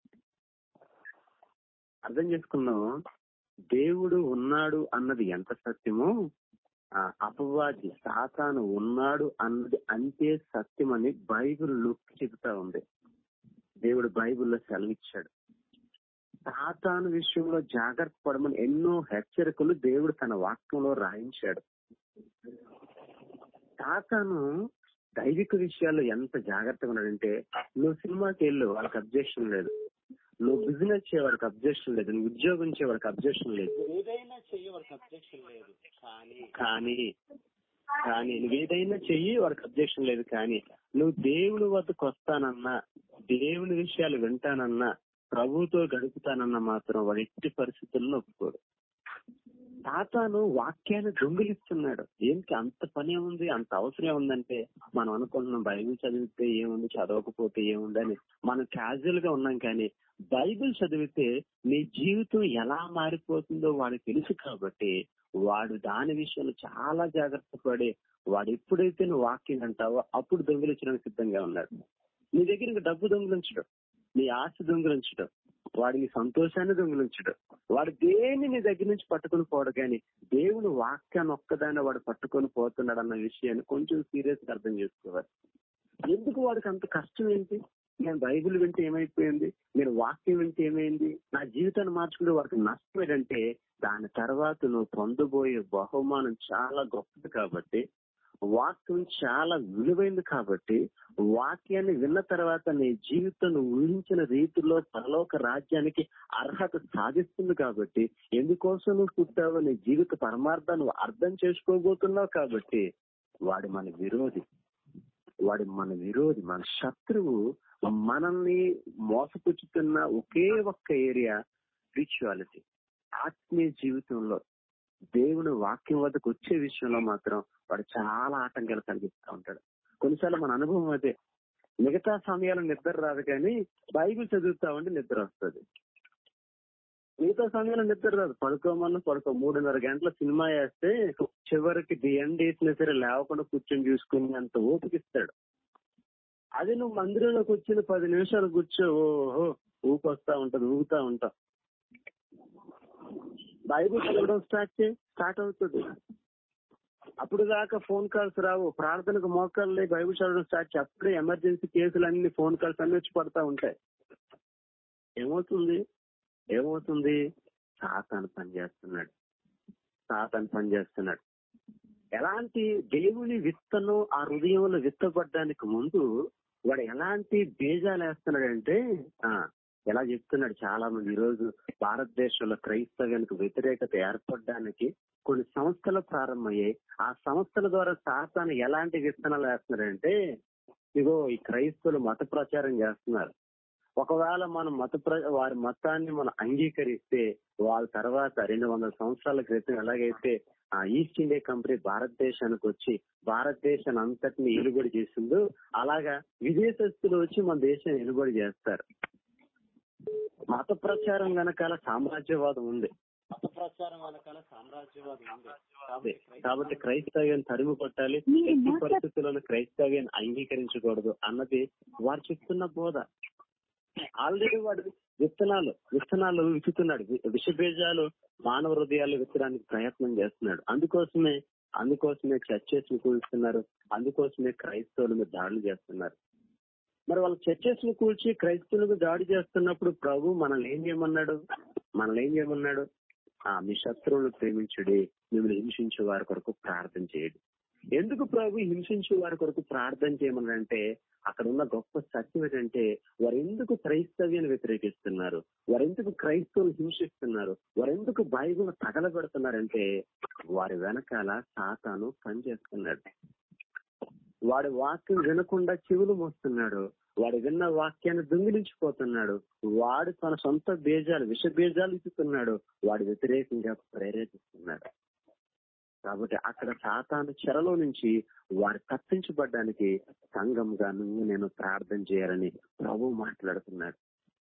అర్థం చేసుకున్నాం దేవుడు ఉన్నాడు అన్నది ఎంత సత్యమో ఆ అపవాది సాతాను ఉన్నాడు అన్నది అంతే సత్యమని బైబిల్ నొక్కి చెబుతా ఉంది దేవుడు బైబిల్లో సెలవిచ్చాడు సాతాను విషయంలో జాగ్రత్త పడమని ఎన్నో హెచ్చరికలు దేవుడు తన వాక్యంలో రాయించాడు సాతాను దైవిక విషయాల్లో ఎంత జాగ్రత్తగా ఉన్నాడంటే నువ్వు సినిమాకి వెళ్ళు వాళ్ళకి అబ్జెక్షన్ లేదు నువ్వు బిజినెస్ చేయవాడికి అబ్జెక్షన్ లేదు నువ్వు ఉద్యోగం చేయవాడికి అబ్జెక్షన్ లేదు ఏదైనా చెయ్యి వాడికి అబ్జెక్షన్ లేదు కానీ కానీ కానీ నువ్వు ఏదైనా చెయ్యి వాడికి అబ్జెక్షన్ లేదు కానీ నువ్వు దేవుని వద్దకు వస్తానన్నా దేవుని విషయాలు వింటానన్నా ప్రభుతో గడుపుతానన్నా మాత్రం వాడు ఎట్టి పరిస్థితుల్లో ఒప్పుకోడు తాతాను వాక్యాన్ని దొంగిలిస్తున్నాడు ఏంటి అంత పని ఉంది అంత అవసరం ఉందంటే మనం అనుకుంటున్నాం బైబిల్ చదివితే ఏముంది చదవకపోతే ఏముంది అని మనం క్యాజువల్ గా ఉన్నాం కానీ బైబిల్ చదివితే నీ జీవితం ఎలా మారిపోతుందో వాడికి తెలుసు కాబట్టి వాడు దాని విషయంలో చాలా జాగ్రత్త పడి వాడు ఎప్పుడైతే నువ్వు వాక్యం అంటావో అప్పుడు దొంగిలించడానికి సిద్ధంగా ఉన్నాడు నీ దగ్గర ఇంకా డబ్బు దొంగిలించడం నీ ఆస్తి దొంగిలించడం వాడి నీ సంతోషాన్ని దొంగిలించడం వాడు దేని నీ దగ్గర నుంచి పట్టుకొని పోవడం కానీ దేవుని వాక్యాన్ని ఒక్కదాన్ని వాడు పట్టుకొని పోతున్నాడు అన్న విషయాన్ని కొంచెం సీరియస్ గా అర్థం చేసుకోవాలి ఎందుకు వాడికి అంత కష్టం ఏంటి నేను బైబిల్ వింటే ఏమైపోయింది నేను వాక్యం వింటే ఏమైంది నా జీవితాన్ని మార్చుకుంటే వాడికి నష్టం ఏంటంటే దాని తర్వాత నువ్వు పొందబోయే బహుమానం చాలా గొప్పది కాబట్టి వాక్యం చాలా విలువైంది కాబట్టి వాక్యాన్ని విన్న తర్వాత నీ జీవితం నువ్వు ఊహించిన రీతిలో పరలోక రాజ్యానికి అర్హత సాధిస్తుంది కాబట్టి ఎందుకోసం నువ్వు పుట్టావో నీ జీవిత పరమార్థాన్ని నువ్వు అర్థం చేసుకోబోతున్నావు కాబట్టి వాడు మన విరోధి వాడు మన విరోధి మన శత్రువు మనల్ని మోసపుచ్చుతున్న ఒకే ఒక్క ఏరియా స్పిరిచువాలిటీ ఆత్మీయ జీవితంలో దేవుని వాక్యం వద్దకు వచ్చే విషయంలో మాత్రం వాడు చాలా ఆటంకాలు కలిగిస్తూ ఉంటాడు కొన్నిసార్లు మన అనుభవం అదే మిగతా సమయాలు నిద్ర రాదు కానీ బైబిల్ చదువుతా ఉంటే నిద్ర వస్తుంది మిగతా సమయంలో నిద్ర రాదు పడుకోమన్నా పడుకో మూడున్నర గంటల సినిమా వేస్తే చివరికి ది ఎండ్ వేసినా సరే లేవకుండా కూర్చొని చూసుకుని అంత ఓపికిస్తాడు అది నువ్వు మందిరంలోకి వచ్చిన పది నిమిషాలు కూర్చో ఓహో ఊపొస్తా ఉంటది ఊగుతా ఉంటావు బైబుల్ చదవడం స్టార్ట్ చే స్టార్ట్ అవుతుంది అప్పుడు దాకా ఫోన్ కాల్స్ రావు ప్రార్థనకు మోకాళ్ళే బైబుల్ చదవడం స్టార్ట్ చేయి అప్పుడే ఎమర్జెన్సీ కేసులు అన్ని ఫోన్ కాల్స్ అన్ని వచ్చి పడతా ఉంటాయి ఏమవుతుంది ఏమవుతుంది సాతాను పనిచేస్తున్నాడు సాతాను పనిచేస్తున్నాడు ఎలాంటి దేవుని విత్తనం ఆ హృదయంలో విత్తపడడానికి ముందు వాడు ఎలాంటి బీజాలు వేస్తున్నాడంటే ఆ ఎలా చెప్తున్నాడు చాలా మంది ఈ రోజు భారతదేశంలో క్రైస్తవ్యానికి వ్యతిరేకత ఏర్పడడానికి కొన్ని సంస్థలు ప్రారంభమయ్యాయి ఆ సంస్థల ద్వారా సాతాను ఎలాంటి విత్తనాలు వేస్తున్నారంటే ఇగో ఈ క్రైస్తవులు మత ప్రచారం చేస్తున్నారు ఒకవేళ మనం మత ప్ర- వారి మతాన్ని మనం అంగీకరిస్తే వాళ్ళ తర్వాత రెండు వందల సంవత్సరాల క్రితం ఎలాగైతే ఆ ఈస్ట్ ఇండియా కంపెనీ భారతదేశానికి వచ్చి భారతదేశాన్ని అంతటిని ఎలుబడి చేసిందో అలాగా విదేశస్తులు వచ్చి మన దేశాన్ని ఎలుబడి చేస్తారు మత ప్రచారం వెనకాల సామ్రాజ్యవాదం ఉంది మత ప్రచారం వెనకాల సామ్రాజ్యవాదం ఉంది అదే. కాబట్టి క్రైస్తవ్యాన్ని తరిమి కొట్టాలి ఎట్టి పరిస్థితుల్లోనూ క్రైస్తవ్యాన్ని అంగీకరించకూడదు అన్నది వారు చెప్తున్న బోధ ఆల్రెడీ వాడు విత్తనాలు విత్తనాలు విత్తుతున్నాడు వి- విషబీజాలు మానవ హృదయాలు విత్తడానికి ప్రయత్నం చేస్తున్నాడు అందుకోసమే అందుకోసమే చర్చెస్ ని కూల్చుతున్నారు అందుకోసమే క్రైస్తవుల మీద దాడులు చేస్తున్నారు మరి వాళ్ళ చర్చెస్ ని కూల్చి క్రైస్తవుల మీద దాడి చేస్తున్నప్పుడు ప్రభు మనల్ని ఏం చేయమన్నాడు మనల్ని ఏం చేయమన్నాడు ఆ మీ శత్రువులను ప్రేమించుడి మిమ్మల్ని హింసించే వారి కొరకు ప్రార్థన చేయండి ఎందుకు ప్రభు హింసించే వారి కొరకు ప్రార్థన చేయమనంటే అక్కడ ఉన్న గొప్ప సత్యం ఏంటంటే వారు ఎందుకు క్రైస్తవ్యాన్ని వ్యతిరేకిస్తున్నారు వారు ఎందుకు క్రైస్తవులు హింసిస్తున్నారు వారు ఎందుకు బైబుల్ తగలబెడుతున్నారంటే వారి వెనకాల సాతాను పనిచేస్తున్నాడు వాడి వాక్యం వినకుండా చెవులు మోస్తున్నాడు వాడు విన్న వాక్యాన్ని దొంగిలించిపోతున్నాడు వాడు తన సొంత బీజాలు విష బీజాలు ఇస్తున్నాడు వాడి వ్యతిరేకంగా ప్రేరేపిస్తున్నాడు కాబట్టి అక్కడ సాతాను చెరలో నుంచి వారు తప్పించబడ్డానికి సంఘంగా నువ్వు నేను ప్రార్థన చేయాలని ప్రభు మాట్లాడుతున్నాడు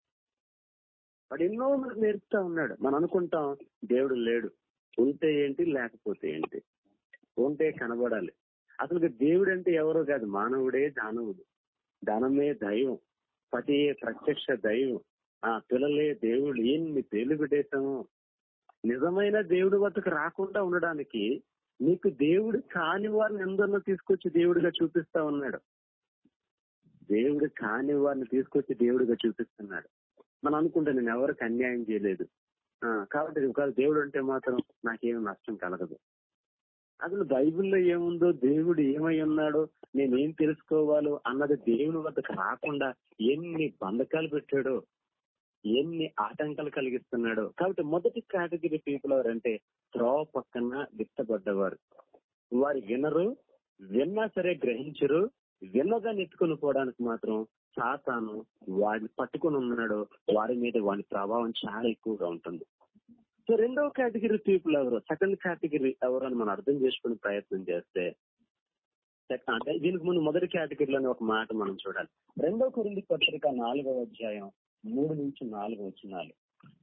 వాడు ఎన్నో మనకు నేర్పుతా ఉన్నాడు మనం అనుకుంటాం దేవుడు లేడు ఉంటే ఏంటి లేకపోతే ఏంటి ఉంటే కనబడాలి అసలు దేవుడు అంటే ఎవరో కాదు మానవుడే దానవుడు దానమే దైవం పతియే ప్రత్యక్ష దైవం ఆ పిల్లలే దేవుడు ఎన్ని పేర్లు పెట్టేశాము నిజమైన దేవుడి వద్దకు రాకుండా ఉండడానికి నీకు దేవుడు కాని వారిని ఎందరినో తీసుకొచ్చి దేవుడిగా చూపిస్తా ఉన్నాడు దేవుడు కాని వారిని తీసుకొచ్చి దేవుడిగా చూపిస్తున్నాడు మనం అనుకుంటే నేను ఎవరికి అన్యాయం చేయలేదు ఆ, కాబట్టి ఒకవేళ దేవుడు అంటే మాత్రం నాకేం నష్టం కలగదు అసలు బైబిల్లో ఏముందో దేవుడు ఏమై ఉన్నాడో నేనేం తెలుసుకోవాలో అన్నది దేవుని వద్దకు రాకుండా ఎన్ని బంధకాలు పెట్టాడో ఎన్ని ఆటంకాలు కలిగిస్తున్నాడో కాబట్టి మొదటి కేటగిరీ పీపుల్ ఎవరంటే త్రోవ పక్కన విత్తబడ్డవారు వారు వినరు విన్నా సరే గ్రహించరు విన్నదాన్ని ఎత్తుకుని పోవడానికి మాత్రం సాతాను వాడిని పట్టుకుని ఉన్నాడు వారి మీద వాడి ప్రభావం చాలా ఎక్కువగా ఉంటుంది సో రెండవ కేటగిరీ పీపుల్ ఎవరు సెకండ్ కేటగిరీ ఎవరు అని మనం అర్థం చేసుకునే ప్రయత్నం చేస్తే సెక- అంటే దీనికి ముందు మొదటి కేటగిరీలోని ఒక మాట మనం చూడాలి రెండవ కొరింది పత్రిక నాలుగవ అధ్యాయం మూడు నుంచి నాలుగు వచ్చినాలు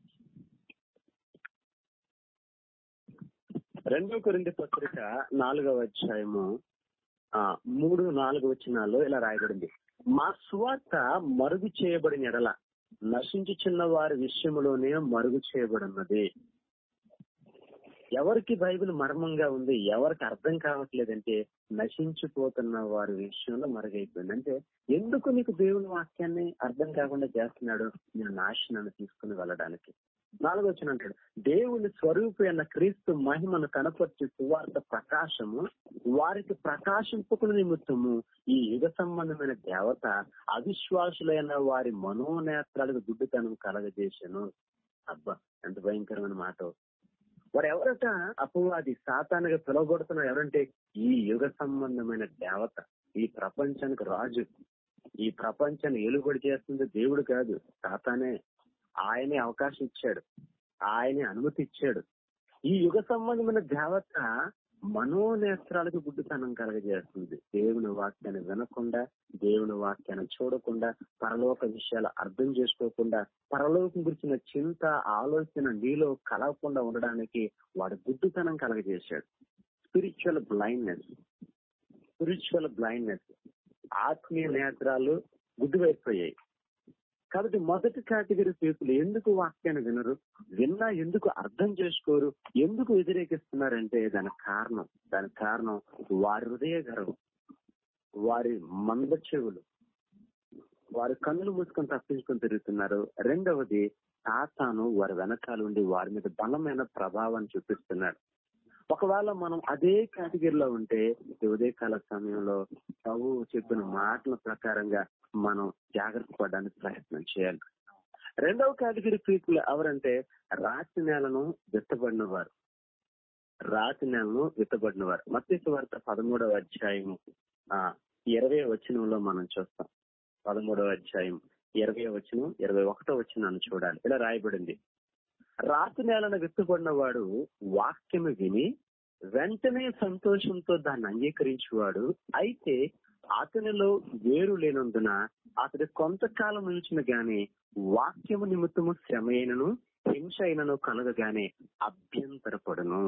రెండవ కొరింది పత్రిక నాలుగవ అధ్యాయము ఆ మూడు నాలుగు వచ్చినాల్లో ఇలా రాయబడింది మా స్వార్థ మరుగు చేయబడిన ఎడల నశించుచున్న వారి విషయంలోనే మరుగు చేయబడినది ఎవరికి బైబిల్ మర్మంగా ఉంది ఎవరికి అర్థం కావట్లేదంటే నశించిపోతున్న వారి విషయంలో మరుగైపోయింది అంటే ఎందుకు నీకు దేవుని వాక్యాన్ని అర్థం కాకుండా చేస్తున్నాడు నేను నాశనాన్ని తీసుకుని వెళ్ళడానికి నాలుగో వచ్చిన అంటాడు దేవుని స్వరూపి అన్న క్రీస్తు మహిమను కనపరిచి సువార్త ప్రకాశము వారికి ప్రకాశింపకుల నిమిత్తము ఈ యుగ సంబంధమైన దేవత అవిశ్వాసులైన వారి మనోనేత్రాలకు గుడ్డితనం కలగజేశాను అబ్బా ఎంత భయంకరమైన మాట వారు ఎవరట అపవాది సాతానుగా పిలువబడుతున్నారు ఎవరంటే ఈ యుగ సంబంధమైన దేవత ఈ ప్రపంచానికి రాజు ఈ ప్రపంచాన్ని ఏలుబడి చేస్తుంది దేవుడు కాదు సాతానే ఆయనే అవకాశం ఇచ్చాడు ఆయనే అనుమతి ఇచ్చాడు ఈ యుగ సంబంధమైన దేవత మనోనేత్రాలకు గుడ్డితనం కలగజేస్తుంది దేవుని వాక్యాన్ని వినకుండా దేవుని వాక్యాన్ని చూడకుండా పరలోక విషయాలు అర్థం చేసుకోకుండా పరలోకం గురించిన చింత ఆలోచన నీలో కలగకుండా ఉండడానికి వాడు గుడ్డితనం కలగజేశాడు స్పిరిచువల్ బ్లైండ్నెస్ స్పిరిచువల్ బ్లైండ్నెస్ ఆత్మీయ నేత్రాలు గుడ్డివైపోయాయి కాబట్టి మొదటి కేటగిరీ పీపుల్ ఎందుకు వాక్యాన్ని వినరు విన్నా ఎందుకు అర్థం చేసుకోరు ఎందుకు వ్యతిరేకిస్తున్నారంటే దానికి కారణం దానికి కారణం వారి హృదయ గర్వం వారి మంద చెవులు వారి కన్నులు మూసుకొని తప్పించుకొని తిరుగుతున్నారు రెండవది సాతాను వారి వెనకాల ఉండి వారి మీద బలమైన ప్రభావాన్ని చూపిస్తున్నాడు ఒకవేళ మనం అదే కేటగిరీలో ఉంటే ఈ ఉదయకాల సమయంలో ప్రభు చెప్పిన మాటల ప్రకారంగా మనం జాగ్రత్త పడడానికి ప్రయత్నం చేయాలి రెండవ కేటగిరీ పీపుల్ ఎవరంటే రాతి నేలను విత్తబడిన వారు రాతి నేలను విత్తబడిన వారు మత్స్య వార్త పదమూడవ అధ్యాయం ఆ ఇరవై వచనంలో మనం చూస్తాం పదమూడవ అధ్యాయం ఇరవై వచనం ఇరవై ఒకటో వచనాన్ని చూడాలి ఇలా రాయబడింది రాతి నేలను విత్తబడిన వాడు వాక్యము విని వెంటనే సంతోషంతో దాన్ని అంగీకరించేవాడు అయితే అతనిలో వేరు లేనందున అతడు కొంతకాలం నిలిచిన గాని వాక్యము నిమిత్తము శ్రమ అయినను హింస అయినను కలగగానే అభ్యంతరపడును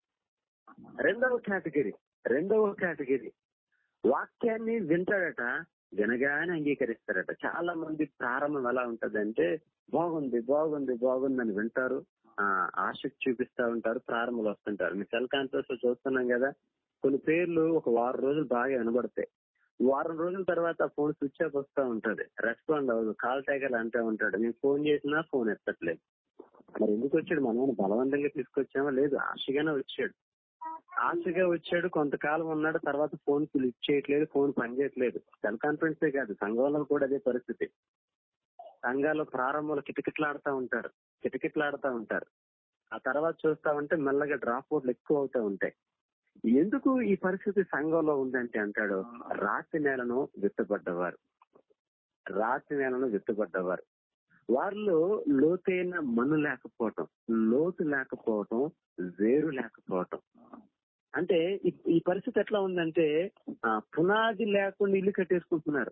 రెండవ కేటగిరీ రెండవ కేటగిరీ వాక్యాన్ని వింటాడట వినగానే అంగీకరిస్తారట చాలా మంది ప్రారంభం ఎలా ఉంటదంటే బాగుంది బాగుంది బాగుంది అని వింటారు ఆ ఆసక్తి చూపిస్తా ఉంటారు ప్రారంభంలో వస్తుంటారు మీ సెల్ కాన్ఫరెన్స్ లో చూస్తున్నాం కదా కొన్ని పేర్లు ఒక వారం రోజులు బాగా వినబడతాయి వారం రోజుల తర్వాత ఫోన్ స్విచ్ ఆఫ్ వస్తా ఉంటది రెస్పాండ్ అవ్వదు కాల్ టైగర్ అంటూ ఉంటాడు నేను ఫోన్ చేసినా ఫోన్ ఎత్తట్లేదు మరి ఎందుకు వచ్చాడు మనం బలవంతంగా తీసుకొచ్చామా లేదు ఆశగానే వచ్చాడు ఆశగా వచ్చాడు కొంతకాలం ఉన్నాడు తర్వాత ఫోన్ లిఫ్ట్ చేయట్లేదు ఫోన్ పనిచేయట్లేదు సెల్ కాన్ఫరెన్సే కాదు సంఘంలో కూడా అదే పరిస్థితి సంఘాల్లో ప్రారంభంలో కిటకిట్లాడుతూ ఉంటారు కిటకిట్లాడుతూ ఉంటారు ఆ తర్వాత చూస్తా ఉంటే మెల్లగా డ్రాప్ అవుట్లు ఎక్కువ అవుతూ ఉంటాయి ఎందుకు ఈ పరిస్థితి సంఘంలో ఉందంటే అంటాడు రాతి నేలను విత్తబడ్డవారు రాతి నేలను విత్తబడ్డవారు వారిలో లోతైన మన్ను లేకపోవటం లోతు లేకపోవటం వేరు లేకపోవటం అంటే ఈ- ఈ పరిస్థితి ఎట్లా ఉందంటే ఆ, పునాది లేకుండా ఇల్లు కట్టేసుకుంటున్నారు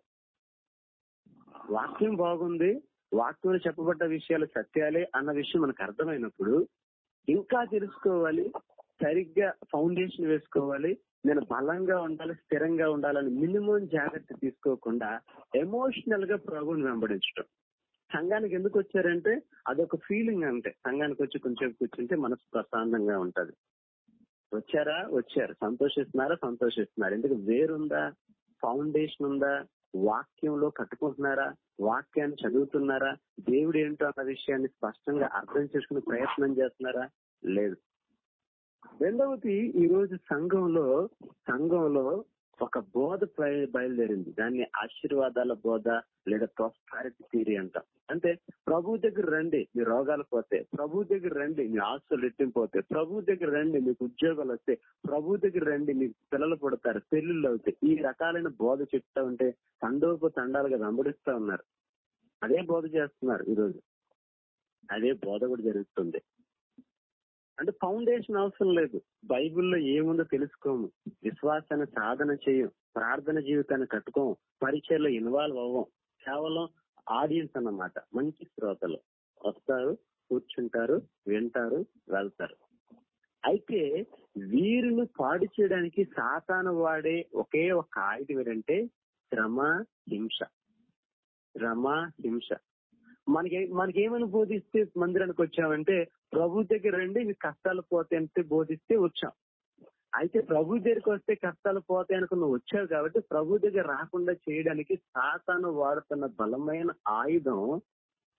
వాక్యం బాగుంది వాక్యంలో చెప్పబడ్డ విషయాలు సత్యాలే అన్న విషయం మనకు అర్థమైనప్పుడు ఇంకా తెలుసుకోవాలి సరిగ్గా ఫౌండేషన్ వేసుకోవాలి నేను బలంగా ఉండాలి స్థిరంగా ఉండాలని మినిమం జాగ్రత్త తీసుకోకుండా ఎమోషనల్ గా ప్రభుని వెంబడించడం సంఘానికి ఎందుకు వచ్చారంటే అదొక ఫీలింగ్ అంటే సంఘానికి వచ్చి కొంచెం కూర్చుంటే మనసు ప్రశాంతంగా ఉంటది వచ్చారా వచ్చారు సంతోషిస్తున్నారా సంతోషిస్తున్నారు ఎందుకు వేరుందా ఫౌండేషన్ ఉందా వాక్యంలో కట్టుకుంటున్నారా వాక్యాన్ని చదువుతున్నారా దేవుడు ఏంటో అన్న విషయాన్ని స్పష్టంగా అర్థం చేసుకునే ప్రయత్నం చేస్తున్నారా లేదు రెండవది ఈ రోజు సంఘంలో సంఘంలో ఒక బోధ బయ- బయలుదేరింది దాన్ని ఆశీర్వాదాల బోధ లేదా ప్రాస్పారిటీ థియరీ అంట అంటే ప్రభు దగ్గర రండి మీ రోగాలు పోతే ప్రభు దగ్గర రండి మీ ఆస్తులు రెట్టింపు పోతాయి ప్రభు దగ్గర రండి మీకు ఉద్యోగాలు వస్తాయి ప్రభు దగ్గర రండి మీకు పిల్లలు పుడతారు పెళ్లిళ్ళు అవుతాయి ఈ రకాలైన బోధ చెప్తా ఉంటే తండోపు తండాలుగా వెంబడిస్తా ఉన్నారు అదే బోధ చేస్తున్నారు ఈరోజు అదే బోధ కూడా జరుగుతుంది అంటే ఫౌండేషన్ అవసరం లేదు బైబిల్లో ఏముందో తెలుసుకోము విశ్వాసాన్ని సాధన చేయం ప్రార్థన జీవితాన్ని కట్టుకోం పరిచయలో ఇన్వాల్వ్ అవ్వం కేవలం ఆడియన్స్ అన్నమాట మంచి శ్రోతలు వస్తారు కూర్చుంటారు వింటారు వెళ్తారు అయితే వీరిని పాడు చేయడానికి సాతాను వాడే ఒకే ఒక ఆయుధం ఏంటంటే శ్రమ హింస శ్రమ హింస మనకి మనకేమని బోధిస్తే మందిరానికి వచ్చామంటే ప్రభు దగ్గర రండి మీ కష్టాలు పోతాయి అంటే బోధిస్తే వచ్చాం అయితే ప్రభు దగ్గరికి వస్తే కష్టాలు పోతాయి అనుకుని నువ్వు వచ్చావు కాబట్టి ప్రభు దగ్గర రాకుండా చేయడానికి సాతాను వాడుతున్న బలమైన ఆయుధం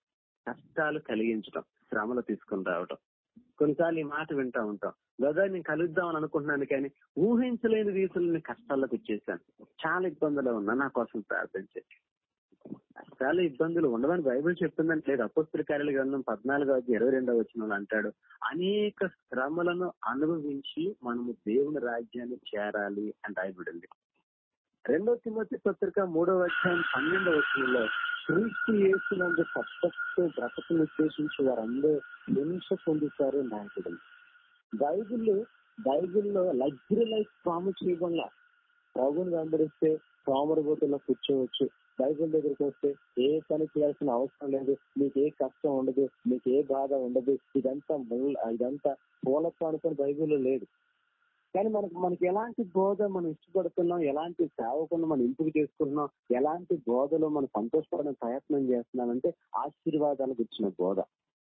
కష్టాలు కలిగించడం శ్రమలు తీసుకుని రావడం కొన్నిసార్లు ఈ మాట వింటా ఉంటాం బ్రదర్ నేను కలుద్దామని అనుకుంటున్నాను కానీ ఊహించలేని రీతిలో నేను కష్టాల్లోకి వచ్చేసాను చాలా ఇబ్బందులు ఉన్నా నా కోసం ప్రార్థించండి కష్టాలు ఇబ్బందులు ఉండవని బైబిల్ చెప్తుందని లేదు అపోస్తుల కార్యాల గ్రంథం పద్నాలుగో అధ్యాయం ఇరవై రెండవ వచ్చిన అంటాడు అనేక శ్రమలను అనుభవించి మనము దేవుని రాజ్యాన్ని చేరాలి అని రాయబడింది రెండో తిమ్మతి పత్రిక మూడవ అధ్యాయం పన్నెండవ వచనంలో క్రీస్తు యేసునందు సత్తు బ్రతకను ఉద్దేశించి వారందరూ హింస పొందుతారు నాయకుడు బైబిల్లో బైబిల్లో లగ్జరీ లైఫ్ ప్రామిస్ చేయకుండా ప్రభుని వెంబడిస్తే సోమరబోతుల్లో కూర్చోవచ్చు బైబిల్ దగ్గరికి వస్తే ఏ పని చేయాల్సిన అవసరం లేదు మీకు ఏ కష్టం ఉండదు మీకు ఏ బాధ ఉండదు ఇదంతా ముళ్ళ- ఇదంతా పూలతో అనుకుని బైబిల్లో లేదు కానీ మనకు మనకి ఎలాంటి బోధ మనం ఇష్టపడుతున్నాం ఎలాంటి సేవకులను మనం ఎంపిక చేసుకుంటున్నాం ఎలాంటి బోధలో మనం సంతోషపడడానికి ప్రయత్నం చేస్తున్నాం అంటే ఆశీర్వాదాలకు ఇచ్చిన బోధ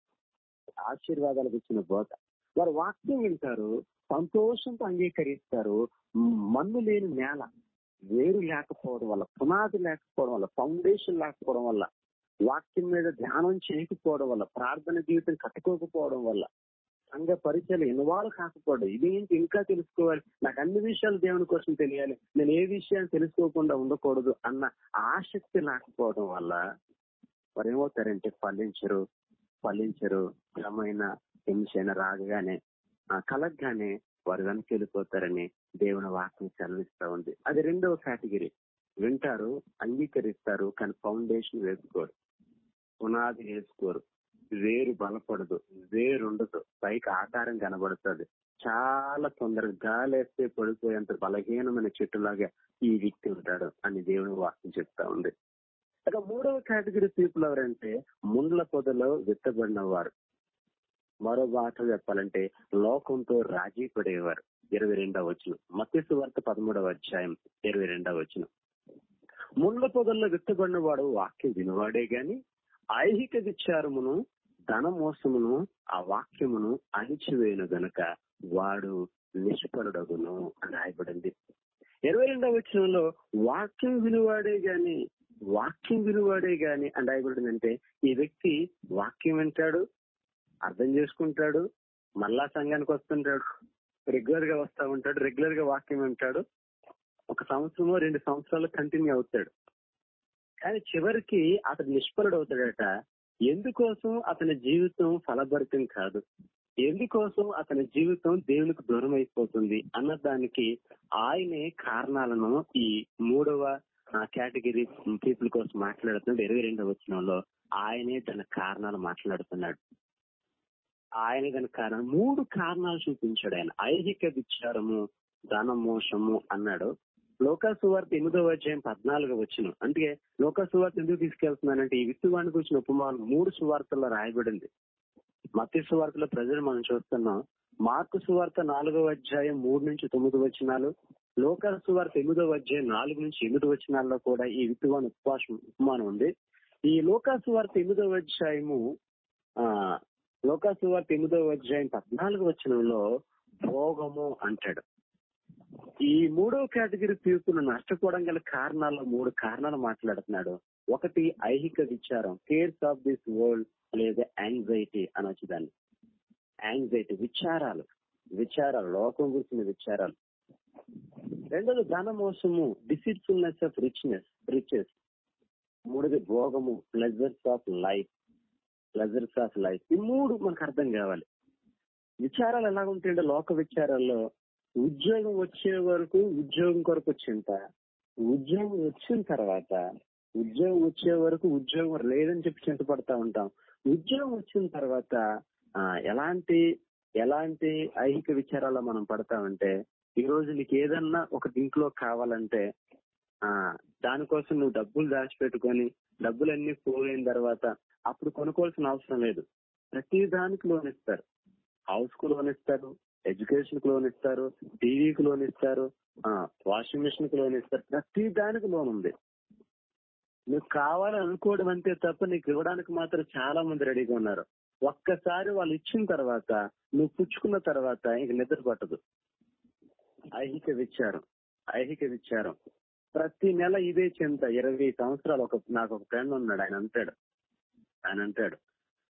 ఆశీర్వాదాలకు ఇచ్చిన బోధ వారు వాక్యం వింటారు సంతోషంతో అంగీకరిస్తారు మన్ను లేని నేల వేరు లేకపోవడం వల్ల పునాది లేకపోవడం వల్ల ఫౌండేషన్ లేకపోవడం వల్ల వాక్యం మీద ధ్యానం చేయకపోవడం వల్ల ప్రార్థన జీవితం కట్టుకోకపోవడం వల్ల సంఘ పరిచయాలు ఇన్వాల్వ్ కాకపోవడం ఇదేంటి ఇంకా తెలుసుకోవాలి నాకు అన్ని విషయాలు దేవుని కోసం తెలియాలి నేను ఏ విషయాన్ని తెలుసుకోకుండా ఉండకూడదు అన్న ఆసక్తి లేకపోవడం వల్ల వారు ఏమవుతారంటే ఫలించరు ఫలించరు క్రమైన హింసైన రాగానే ఆ కలగ్గానే వారు వెనక్కి వెళ్ళిపోతారని దేవుని వాక్యం సెలవిస్తా ఉంది అది రెండవ కేటగిరీ వింటారు అంగీకరిస్తారు కానీ ఫౌండేషన్ వేసుకోరు పునాది వేసుకోరు వేరు బలపడదు వేరు ఉండదు పైకి ఆకారం కనబడుతుంది చాలా తొందరగా గాలేస్తే పడిపోయేంత బలహీనమైన చెట్టులాగా ఈ వ్యక్తి ఉంటాడు అని దేవుని వాక్యం చెప్తా ఉంది ఇక మూడవ కేటగిరీ పీపుల్ ఎవరంటే ముండ్ల పొదలో విత్తబడిన వారు మరో మాట చెప్పాలంటే లోకంతో రాజీ పడేవారు ఇరవై రెండవ వచ్చిన మత్స్సు వార్త పదమూడవ అధ్యాయం ఇరవై రెండవ వచ్చిన ముండ్ల పొదల్లో విత్తబడిన వాడు వాక్యం వినవాడే గాని ఐహిక విచారమును ధన మోసమును ఆ వాక్యమును అణిచివేయను గనుక వాడు నిష్ఫలుడగును అని రాయబడింది ఇరవై రెండవ వచనంలో వాక్యం వినువాడే గాని వాక్యం వినువాడే గాని అని రాయబడిందంటే ఈ వ్యక్తి వాక్యం వింటాడు అర్థం చేసుకుంటాడు మళ్ళా సంఘానికి వస్తుంటాడు రెగ్యులర్ గా వస్తా ఉంటాడు రెగ్యులర్ గా వాక్యం వింటాడు ఒక సంవత్సరమో రెండు సంవత్సరాలు కంటిన్యూ అవుతాడు కానీ చివరికి అతడు నిష్ఫలుడు అవుతాడట ఎందుకోసం అతని జీవితం ఫలభరితం కాదు ఎందుకోసం అతని జీవితం దేవునికి దూరం అయిపోతుంది అన్న దానికి ఆయనే కారణాలను ఈ మూడవ కేటగిరీ పీపుల్ కోసం మాట్లాడుతున్నాడు ఇరవై రెండవ వచనంలో ఆయనే తన కారణాలు మాట్లాడుతున్నాడు ఆయన దాని కారణం మూడు కారణాలు చూపించాడు ఆయన ఐహిక విచారము ధన మోసము అన్నాడు లోకా సువార్త ఎనిమిదవ అధ్యాయం పద్నాలుగు వచ్చిన అంటే లోకా సువార్త ఎందుకు తీసుకెళ్తున్నానంటే ఈ విత్తువానికి వచ్చిన ఉపమానం మూడు సువార్తల్లో రాయబడింది మత్స్య సువార్తలో ప్రజలు మనం చూస్తున్నాం మార్కు సువార్త నాలుగవ అధ్యాయం మూడు నుంచి తొమ్మిది వచనాలు లోకా సువార్త ఎనిమిదవ అధ్యాయం నాలుగు నుంచి ఎనిమిది వచనాల్లో కూడా ఈ విత్తువాని ఉపవాసం ఉపమానం ఉంది ఈ లోకా సువార్త ఎనిమిదవ అధ్యాయము ఆ లోకాసు వార్త ఎనిమిదవ అధ్యాయం పద్నాలుగు వచనంలో భోగము అంటాడు ఈ మూడవ కేటగిరీ పీపుల్ నష్టపోవడం గల కారణాల్లో మూడు కారణాలు మాట్లాడుతున్నాడు ఒకటి ఐహిక విచారం కేర్స్ ఆఫ్ దిస్ వరల్డ్ లేదా యాంగ్జైటీ అనొచ్చు దాన్ని యాంగ్జైటీ విచారాలు విచారాలు లోకం గురించిన విచారాలు రెండోది ధన మోసము డిసిట్ఫుల్నెస్ ఆఫ్ రిచ్నెస్ రిచెస్ మూడోది భోగము pleasures of life pleasures of life ఈ మూడు మనకు అర్థం కావాలి విచారాలు ఎలా ఉంటాయంటే లోక విచారాల్లో ఉద్యోగం వచ్చే వరకు ఉద్యోగం కొరకు చింత ఉద్యోగం వచ్చిన తర్వాత ఉద్యోగం వచ్చే వరకు ఉద్యోగం లేదని చెప్పి చింతపడతా ఉంటాం ఉద్యోగం వచ్చిన తర్వాత ఆ, ఎలాంటి ఎలాంటి ఐహిక విచారాల్లో మనం పడతామంటే ఈ రోజు నీకు ఏదన్నా ఒక ఇంట్లో కావాలంటే ఆ దానికోసం నువ్వు డబ్బులు దాచిపెట్టుకొని డబ్బులన్నీ పోయిన తర్వాత అప్పుడు కొనుక్కోవాల్సిన అవసరం లేదు ప్రతి దానికి లోన్ ఇస్తారు హౌస్ కు లోన్ ఇస్తారు ఎడ్యుకేషన్ కు లోన్ ఇస్తారు టీవీకి లోన్ ఇస్తారు ఆ, వాషింగ్ మిషన్ కు లోన్ ఇస్తారు ప్రతి దానికి లోన్ ఉంది నువ్వు కావాలని అనుకోవడం అంతే తప్ప నీకు ఇవ్వడానికి మాత్రం చాలా మంది రెడీగా ఉన్నారు ఒక్కసారి వాళ్ళు ఇచ్చిన తర్వాత నువ్వు పుచ్చుకున్న తర్వాత ఇంక నిద్ర పట్టదు ఐహిక విచారం ఐహిక విచారం ప్రతి నెల ఇదే చింత ఇరవై సంవత్సరాలు ఒక నాకు ఒక ఫ్రెండ్ ఉన్నాడు ఆయన అంటాడు ఆయన అంటాడు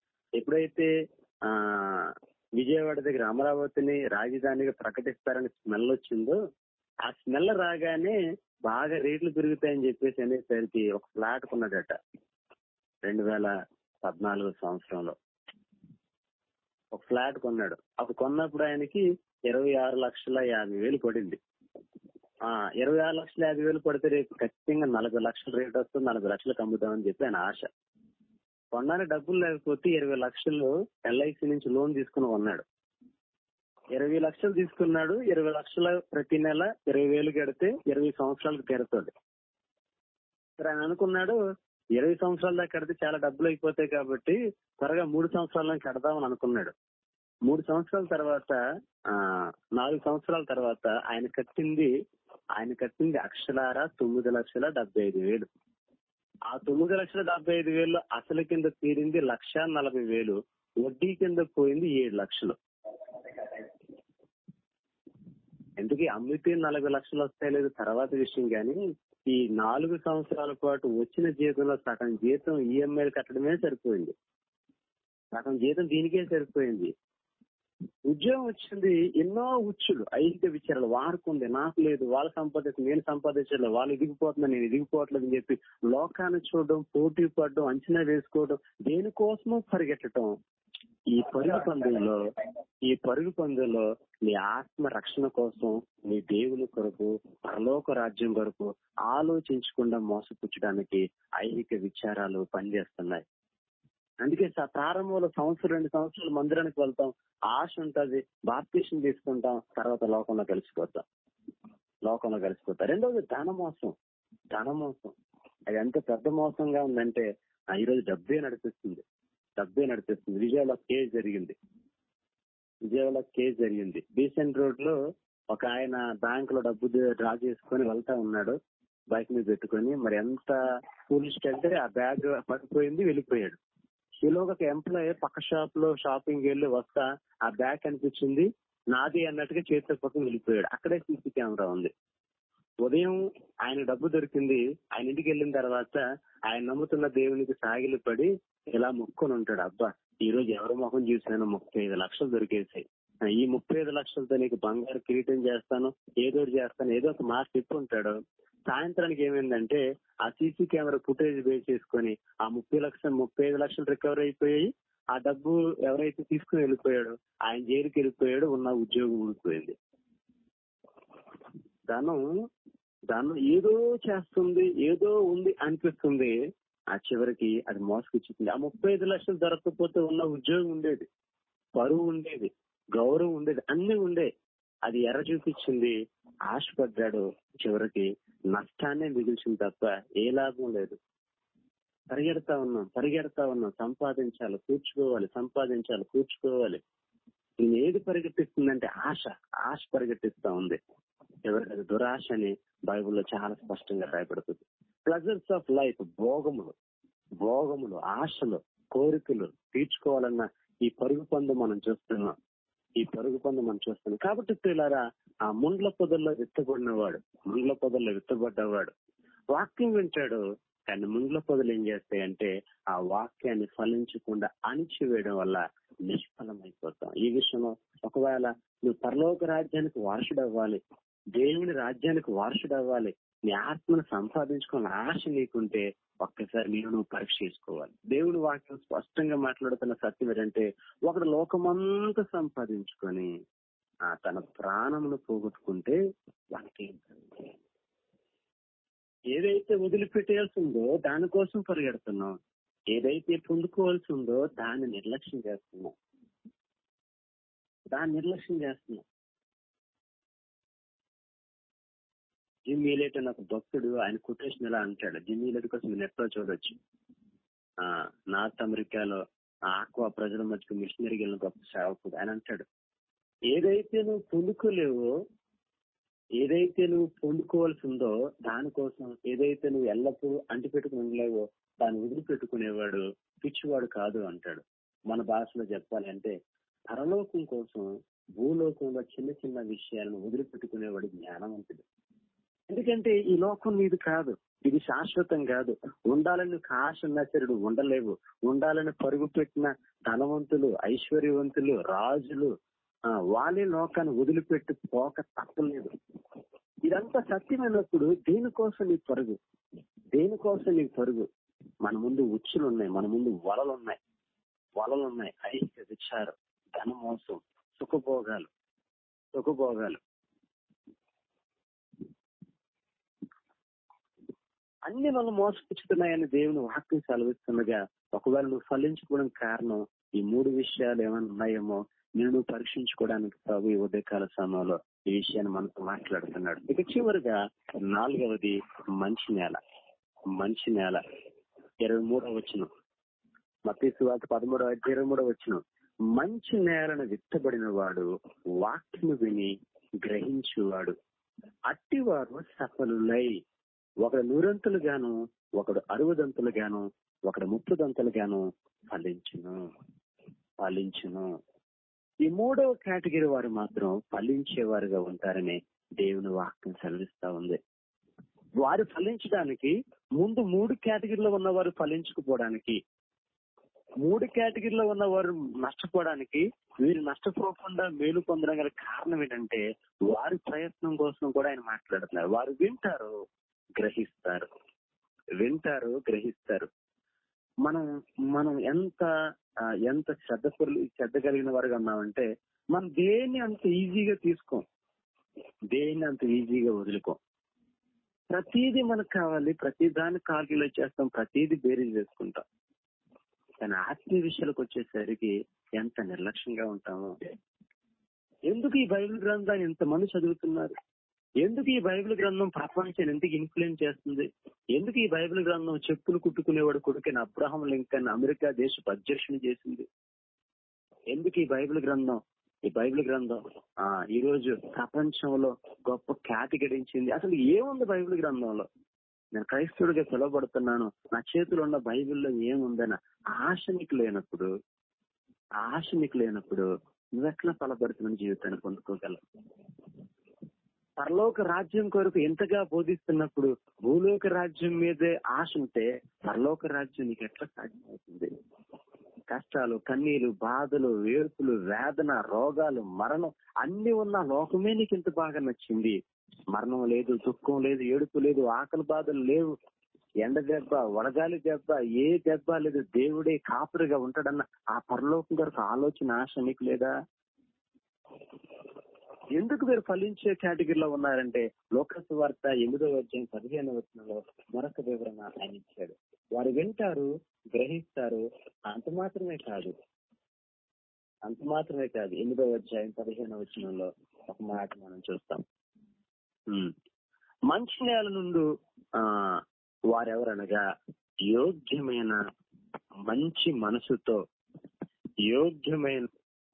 ఎప్పుడైతే ఆ విజయవాడ దగ్గర అమరావతిని రాజధానిగా ప్రకటిస్తారని స్మెల్ వచ్చిందో ఆ స్మెల్ రాగానే బాగా రేట్లు పెరుగుతాయని చెప్పేసి అనేసరికి ఒక ఫ్లాట్ కొన్నాడట రెండు వేల పద్నాలుగు సంవత్సరంలో ఒక ఫ్లాట్ కొన్నాడు అప్పుడు కొన్నప్పుడు ఆయనకి ఇరవై ఆరు లక్షల యాభై వేలు పడింది ఆ ఇరవై ఆరు లక్షల యాభై వేలు పడితే రేపు ఖచ్చితంగా నలభై లక్షల రేట్ వస్తుంది నలభై లక్షలకు అమ్ముతామని చెప్పి ఆయన ఆశ కొన్నాను డబ్బులు లేకపోతే ఇరవై లక్షలు ఎల్ఐసి నుంచి లోన్ తీసుకుని కొన్నాడు ఇరవై లక్షలు తీసుకున్నాడు ఇరవై లక్షల ప్రతి నెల ఇరవై వేలు కడితే ఇరవై సంవత్సరాలకు తీరుతుంది సరే ఆయన అనుకున్నాడు ఇరవై సంవత్సరాల దాకా కడితే చాలా డబ్బులు అయిపోతాయి కాబట్టి త్వరగా మూడు సంవత్సరాలను కడదామని అనుకున్నాడు మూడు సంవత్సరాల తర్వాత ఆ నాలుగు సంవత్సరాల తర్వాత ఆయన కట్టింది ఆయన కట్టింది అక్షరార తొమ్మిది లక్షల డెబ్బై ఐదు వేలు ఆ తొమ్మిది లక్షల డెబ్బై ఐదు వేలు అసలు కింద తీరింది లక్ష నలభై వేలు వడ్డీ కింద పోయింది ఏడు లక్షలు ఎందుకు అమ్మితే నలభై లక్షలు వస్తాయి లేదు తర్వాత విషయం కానీ ఈ నాలుగు సంవత్సరాల పాటు వచ్చిన జీతంలో సగం జీతం ఈఎంఐలు కట్టడమే సరిపోయింది సగం జీతం దీనికే సరిపోయింది ఉద్యోగం వచ్చింది ఎన్నో ఉచ్చులు ఐహిక విచారాలు వారుకుంది నాకు లేదు వాళ్ళ సంపాదించి నేను సంపాదించలేదు వాళ్ళు ఎదిగిపోతున్నా నేను ఎదిగిపోవట్లేదు అని చెప్పి లోకాన్ని చూడడం పోటీ పడడం అంచనా వేసుకోవడం దేనికోసమో పరిగెట్టడం ఈ పరుగు పందెంలో ఈ పరుగు పందెంలో నీ ఆత్మ రక్షణ కోసం నీ దేవుని కొరకు పరలోక రాజ్యం కొరకు ఆలోచించకుండా మోసపుచ్చడానికి ఐహిక విచారాలు పనిచేస్తున్నాయి అందుకే స- ప్రారంభంలో సంవత్సరం రెండు సంవత్సరాలు మందిరానికి వెళ్తాం ఆశ ఉంటది బాప్తీసం తీసుకుంటాం తర్వాత లోకంలో కలిసిపోతాం లోకంలో కలిసిపోతాం రెండవది ధన మోసం ధన మోసం అది ఎంత పెద్ద మోసంగా ఉందంటే ఆ, ఈరోజు డబ్బే నడిపిస్తుంది డబ్బే నడిపిస్తుంది విజయవాడలో కేసు జరిగింది విజయవాడలో కేసు జరిగింది బీసెంట్ రోడ్ లో ఒక ఆయన బ్యాంక్ లో డబ్బు డ్రా చేసుకొని వెళ్తా ఉన్నాడు బైక్ మీద పెట్టుకొని మరి ఎంత ఫూలిష్ అంటే ఆ బ్యాగ్ పడిపోయింది వెళ్ళిపోయాడు ఈలోగా ఒక ఎంప్లాయ్ పక్క షాప్ లో షాపింగ్ వెళ్ళి వస్తా ఆ బ్యాగ్ కనిపించింది నాది అన్నట్టుగా చేతితో పక్కన వెళ్ళిపోయాడు అక్కడే సీసీ కెమెరా ఉంది ఉదయం ఆయన డబ్బు దొరికింది ఆయన ఇంటికి వెళ్ళిన తర్వాత ఆయన నమ్ముతున్న దేవునికి సాగిలి పడి ఇలా మొక్కుని ఉంటాడు అబ్బా ఈ రోజు ఎవరి ముఖం చూసాను ముప్పై ఐదు లక్షలు దొరికేసాయి ఈ ముప్పై ఐదు లక్షలతో నీకు బంగారు కిరీటం చేస్తాను ఏదో ఒకటి చేస్తాను ఏదో ఒక మాట చెప్పి ఉంటాడు సాయంత్రానికి ఏమైందంటే ఆ సీసీ కెమెరా ఫుటేజ్ బేస్ చేసుకొని ఆ ముప్పై లక్షలు ముప్పై ఐదు లక్షలు రికవర్ అయిపోయాయి ఆ డబ్బు ఎవరైతే తీసుకుని వెళ్ళిపోయాడు ఆయన జైలుకి వెళ్ళిపోయాడు ఉన్న ఉద్యోగం ఊడిపోయింది ధనం ధనం ఏదో చేస్తుంది ఏదో ఉంది అనిపిస్తుంది ఆ చివరికి అది మోసకిచ్చుతుంది ఆ ముప్పై ఐదు లక్షలు దొరకకపోతే ఉన్న ఉద్యోగం ఉండేది పరువు ఉండేది గౌరవం ఉండేది అన్ని ఉండే అది ఎర్ర చూపించింది ఆశపడ్డాడు చివరికి నష్టాన్నే మిగిల్చింది తప్ప ఏ లాభం లేదు పరిగెడతా ఉన్నాం పరిగెడతా ఉన్నాం సంపాదించాలి కూర్చుకోవాలి సంపాదించాలి కూర్చుకోవాలి నేను ఏది పరిగెట్టిస్తుందంటే ఆశ ఆశ పరిగెట్టిస్తా ఉంది ఎవరికి అది దురాశ అని బైబిల్లో చాలా స్పష్టంగా రాయబడుతుంది ప్లజర్స్ ఆఫ్ లైఫ్ భోగములు భోగములు ఆశలు కోరికలు తీర్చుకోవాలన్న ఈ పరుగు పందు మనం చూస్తున్నాం ఈ పరుగు పందు మనం చూస్తున్నాం కాబట్టి పిల్లరా ఆ ముండ్ల పొదల్లో విత్తబడినవాడు ముండ్ల పొదల్లో విత్తబడ్డవాడు వాక్యం వింటాడు కానీ ముండ్ల పొదలు ఏం చేస్తాయంటే ఆ వాక్యాన్ని ఫలించకుండా అణిచివేయడం వల్ల నిష్ఫలమైపోతాం ఈ విషయంలో ఒకవేళ నువ్వు పరలోక రాజ్యానికి వారసుడు అవ్వాలి దేవుని రాజ్యానికి వారసుడు అవ్వాలి నీ ఆత్మను సంపాదించుకోవాలని ఆశ నీకుంటే ఒక్కసారి నేను నువ్వు పరీక్ష చేసుకోవాలి దేవుని వాక్యం స్పష్టంగా మాట్లాడుతున్న సత్యం ఏంటంటే ఒకడు లోకమంతా సంపాదించుకొని ఆ తన ప్రాణమును పోగొట్టుకుంటే వానికి ఏదైతే వదిలిపెట్టేయాల్సి ఉందో దానికోసం పరిగెడుతున్నాం ఏదైతే పొందుకోవాల్సి ఉందో దాన్ని నిర్లక్ష్యం చేస్తున్నాం దాన్ని నిర్లక్ష్యం చేస్తున్నాం జిమ్ ఈలేట్ అనే ఒక భక్తుడు ఆయన కొటేషన్ ఎలా అంటాడు జిమ్ ఈలేట్ కోసం నెట్ లో చూడొచ్చు ఆ నార్త్ అమెరికాలో ఆ ఆక్వా ప్రజల మధ్యకు మిషనరీకి వెళ్ళిన గొప్ప సేవకుడు ఆయన అంటాడు ఏదైతే నువ్వు పొందుకోలేవో ఏదైతే నువ్వు పొందుకోవాల్సి ఉందో దానికోసం ఏదైతే నువ్వు ఎల్లప్పుడూ అంటిపెట్టుకుని ఉండలేవో దాన్ని వదిలిపెట్టుకునేవాడు పిచ్చివాడు కాదు అంటాడు మన భాషలో చెప్పాలి అంటే పరలోకం కోసం భూలోకంలో చిన్న చిన్న విషయాలను వదిలిపెట్టుకునేవాడు జ్ఞానవంతుడు ఎందుకంటే ఈ లోకం నీది కాదు ఇది శాశ్వతం కాదు ఉండాలని ఆశ నచ్చరుడు ఉండలేవు ఉండాలని పరుగు పెట్టిన ధనవంతులు ఐశ్వర్యవంతులు రాజులు ఆ, వాళ్ళే లోకాన్ని వదిలిపెట్టి పోక తప్పలేదు ఇదంతా సత్యమైనప్పుడు దేనికోసం నీ పరుగు దేనికోసం నీ పరుగు మన ముందు ఉచ్చులు ఉన్నాయి మన ముందు వలలు ఉన్నాయి వలలు ఉన్నాయి ఐక్య విచారం ధన మోసం సుఖభోగాలు సుఖభోగాలు అన్ని మనం మోసపుచ్చుతున్నాయని దేవుని వాక్యం సెలవిస్తుండగా ఒకవేళ నువ్వు ఫలించుకోవడానికి కారణం ఈ మూడు విషయాలు ఏమైనా ఉన్నాయేమో నేను నువ్వు పరీక్షించుకోవడానికి ప్రభు ఈ ఉదయకాల సమయంలో ఈ విషయాన్ని మనతో మాట్లాడుతున్నాడు ఇక చివరిగా నాలుగవది మంచి నేల మంచి నేల ఇరవై మూడవ వచ్చిన మతీసు వార్త పదమూడవ అధ్యాయం ఇరవై మూడవ వచ్చిన మంచి నేలను విత్తబడిన వాడు వాక్యము విని గ్రహించువాడు అట్టివారు సఫలులై ఒకడు నూరంతులుగాను ఒకడు అరవదంతులుగాను ఒకడు ముప్పదంతులుగాను ఫలించును ఫలించును ఈ మూడవ కేటగిరీ వారు మాత్రం ఫలించేవారుగా ఉంటారని దేవుని వాక్యం సెలవిస్తా ఉంది వారు ఫలించడానికి ముందు మూడు కేటగిరీలో ఉన్నవారు ఫలించకపోవడానికి మూడు కేటగిరీలో ఉన్నవారు నష్టపోవడానికి వీరు నష్టపోకుండా మేలు పొందడం గల కారణం ఏంటంటే వారి ప్రయత్నం కోసం కూడా ఆయన మాట్లాడుతున్నారు వారు వింటారు గ్రహిస్తారు వింటారు గ్రహిస్తారు మనం మనం ఎంత ఆ, ఎంత శ్రద్ధ పొరు- శ్రద్ధ కలిగిన వారుగా ఉన్నామంటే మనం దేన్ని అంత ఈజీగా తీసుకోం దేన్ని అంత ఈజీగా వదులుకోం ప్రతిదీ మనకు కావాలి ప్రతి దాన్ని కాల్కులేట్ చేస్తాం ప్రతిదీ బేరీజ్ వేసుకుంటాం కానీ ఆత్మీయ విషయాలకు వచ్చేసరికి ఎంత నిర్లక్ష్యంగా ఉంటామో ఎందుకు ఈ బైబిల్ గ్రంథాన్ని ఇంతమంది చదువుతున్నారు ఎందుకు ఈ బైబిల్ గ్రంథం ప్రపంచాన్ని ఎందుకు ఇన్ఫ్లుయెన్స్ చేస్తుంది ఎందుకు ఈ బైబిల్ గ్రంథం చెప్పులు కుట్టుకునేవాడు కొడుకైన అబ్రహం లింకన్ అమెరికా దేశపు అధ్యక్షుని చేసింది ఎందుకు ఈ బైబిల్ గ్రంథం ఈ బైబిల్ గ్రంథం ఆ ఈ రోజు ప్రపంచంలో గొప్ప ఖ్యాతి గడించింది అసలు ఏముంది బైబిల్ గ్రంథంలో నేను క్రైస్తవుడిగా పిలువబడుతున్నాను నా చేతిలో ఉన్న బైబిల్లో ఏముందన్న ఆశ నీకు లేనప్పుడు ఆశ నీకు లేనప్పుడు నువ్వెట్లా ఫలపడుతున్న జీవితాన్ని పొందుకోగలవు పరలోక రాజ్యం కొరకు ఎంతగా బోధిస్తున్నప్పుడు భూలోక రాజ్యం మీదే ఆశ ఉంటే పరలోక రాజ్యం నీకు ఎట్లా సాధ్యమవుతుంది కష్టాలు కన్నీలు బాధలు వేర్పులు వేదన రోగాలు మరణం అన్ని ఉన్న లోకమే నీకు ఇంత బాగా నచ్చింది మరణం లేదు దుఃఖం లేదు ఏడుపు లేదు ఆకలి బాధలు లేవు ఎండ దెబ్బ వడగాలి దెబ్బ ఏ దెబ్బ లేదు దేవుడే కాపురిగా ఉంటాడన్న ఆ పరలోకం కొరకు ఆలోచన ఆశ నీకు లేదా ఎందుకు మీరు ఫలించే కేటగిరీలో ఉన్నారంటే లోకస్ వార్త ఎనిమిదో అధ్యాయం పదిహేను వచనంలో మరొక వివరణ ఆయన ఇచ్చాడు వారు వింటారు గ్రహిస్తారు అంత మాత్రమే కాదు అంత మాత్రమే కాదు ఎనిమిదో అధ్యాయం పదిహేను వచనంలో ఒక మాట మనం చూస్తాం ఉమ్. మంచి నేల నుండి ఆ వారెవరనగా యోగ్యమైన మంచి మనసుతో యోగ్యమైన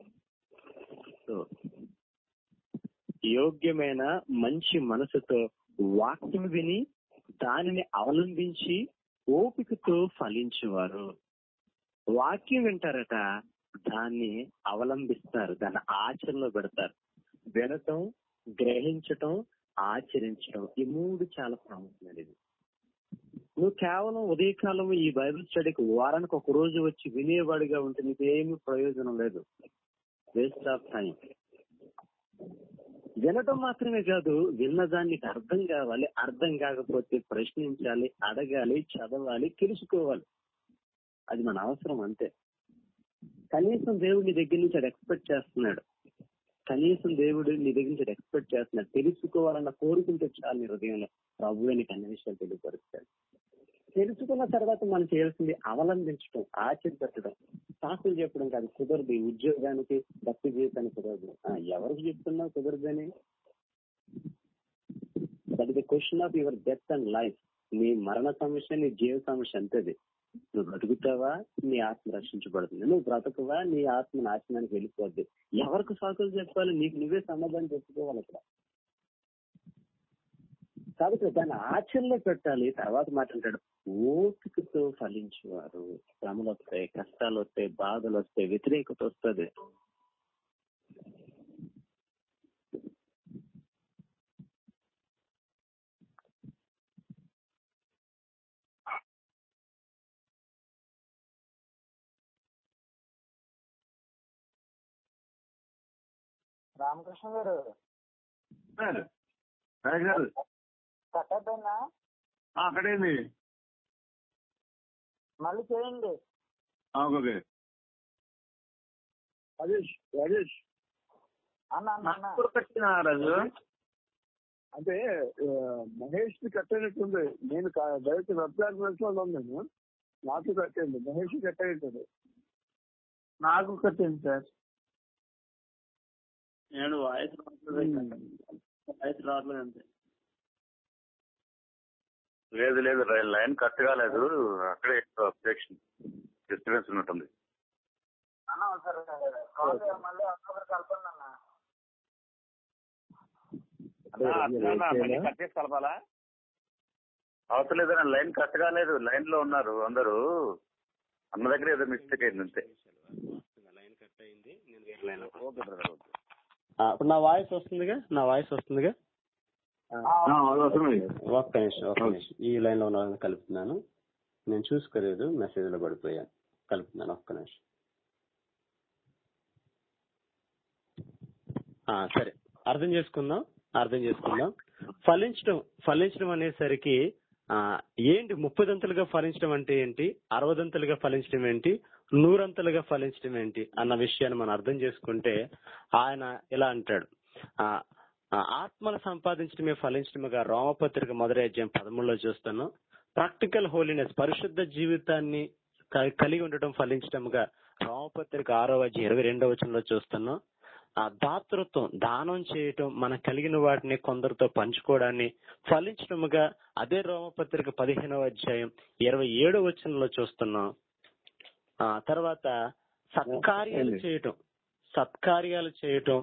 యోగ్యమైన మంచి మనసుతో వాక్యం విని దానిని అవలంబించి ఓపికతో ఫలించేవారు వాక్యం వింటారట దాన్ని అవలంబిస్తారు దాన్ని ఆచరణలో పెడతారు వినటం గ్రహించటం ఆచరించడం ఈ మూడు చాలా ప్రాముఖ్యమైనది నువ్వు కేవలం ఉదయకాలం ఈ బైబిల్ స్టడీకి వారానికి ఒక రోజు వచ్చి వినేవాడిగా ఉంటే నీకు ఏమీ ప్రయోజనం లేదు వేస్ట్ ఆఫ్ టైం వినటం మాత్రమే కాదు విన్నదాన్ని నీకు అర్థం కావాలి అర్థం కాకపోతే ప్రశ్నించాలి అడగాలి చదవాలి తెలుసుకోవాలి అది మన అవసరం అంతే కనీసం దేవుడు నీ దగ్గర నుంచి అది ఎక్స్పెక్ట్ చేస్తున్నాడు కనీసం దేవుడు నీ దగ్గర నుంచి అది ఎక్స్పెక్ట్ చేస్తున్నాడు తెలుసుకోవాలన్న కోరుకుంటే చాలు నీ హృదయంలో ప్రభువే నీకు అన్ని విషయాలు తెలియపరుస్తాడు తెలుసుకున్న తర్వాత మనం చేయాల్సింది అవలంబించడం ఆచరించడం సాకులు చెప్పడం కాదు కుదరదు ఈ ఉద్యోగానికి భక్తి జీవితానికి కుదరదు ఆ, ఎవరికి చెప్తున్నావు కుదరదని that the question of your death and life నీ మరణ సమస్య నీ జీవ సమస్య అంతది నువ్వు బ్రతుకుతావా నీ ఆత్మ రక్షించబడుతుంది నువ్వు బ్రతకవా నీ ఆత్మ నాశనానికి వెళ్ళిపోద్ది ఎవరికి సాకులు చెప్పాలి నీకు నువ్వే సమాధానం చెప్పుకోవాలి ఇక్కడ కాబట్టి దాన్ని ఆచరణలో పెట్టాలి తర్వాత మాట అంటాడు ఓపికతో ఫలించేవారు శ్రమలు వస్తాయి కష్టాలు వస్తాయి బాధలు వస్తాయి వ్యతిరేకత వస్తుంది రామకృష్ణ గారు సార్ రాజు గారు కట్టద్దా ఆ, అక్కడేంది మళ్ళీ చేయండి ఆ, ఓకే రాజేష్ రాజేష్ అన్న అన్న అన్న కట్టిన రాజు అంటే ఆ, మహేష్ కి కట్టేటట్టుంది నేను డైరెక్ట్ వెబ్ కాన్ఫరెన్స్ లో ఉన్నాను నేను నాకు కట్టేయండి మహేష్ కి కట్టేటట్టుంది నాకు కట్టింది సార్ నేను వాయిస్ రావట్లేదు వాయిస్ రావట్లేదు అంతే లేదు లేదు ర- లైన్ కట్ కాలేదు అక్కడే అబ్జెక్షన్ డిస్టర్బెన్స్ ఉన్నట్టుంది అన్న సార్ కాల్ మళ్ళీ ఒక్కొక్కరు కలపండి అన్న కట్ చేసి కలపాలా అవసరం లేదన్న లైన్ కట్ కాలేదు లైన్ లో ఉన్నారు అందరూ అన్న దగ్గర ఏదో మిస్టేక్ అయింది అంతే లైన్ కట్ అయింది నేను వేరే లైన్ ఓకే బ్రదర్ ఓకే ఇప్పుడు నా వాయిస్ వస్తుందిగా నా వాయిస్ వస్తుందిగా వస్తుంది ఒక్క నిమిషం ఒక్క నిమిషం ఈ లైన్ లో ఉన్న వాళ్ళని కలుపుతున్నాను నేను చూసుకోలేదు మెసేజ్ లో పడిపోయాను కలుపుతున్నాను ఒక్క నిమిషం ఆ, సరే అర్థం చేసుకుందాం అర్థం చేసుకుందాం ఫలించడం ఫలించడం అనేసరికి ఆ, ఏంటి ముప్పదంతలుగా ఫలించడం అంటే ఏంటి అరవదంతలుగా ఫలించడం ఏంటి నూరంతలుగా ఫలించడం ఏంటి అన్న విషయాన్ని మనం అర్థం చేసుకుంటే ఆయన ఇలా అంటాడు ఆ ఆ, ఆత్మను సంపాదించడమే ఫలించడమేగా రోమపత్రిక మొదటి అధ్యాయం పదమూడులో చూస్తాను ప్రాక్టికల్ హోలీనెస్ పరిశుద్ధ జీవితాన్ని క- కలిగి ఉండటం ఫలించడముగా రోమపత్రిక ఆరో అధ్యాయం ఇరవై రెండవ వచనంలో చూస్తున్నాం ఆ దాతృత్వం దానం చేయటం మన కలిగిన వాటిని కొందరితో పంచుకోవడాన్ని ఫలించడముగా అదే రోమపత్రిక పదిహేనవ అధ్యాయం ఇరవై ఏడవ వచనంలో చూస్తున్నాం ఆ తర్వాత సత్కార్యాలు చేయటం సత్కార్యాలు చేయటం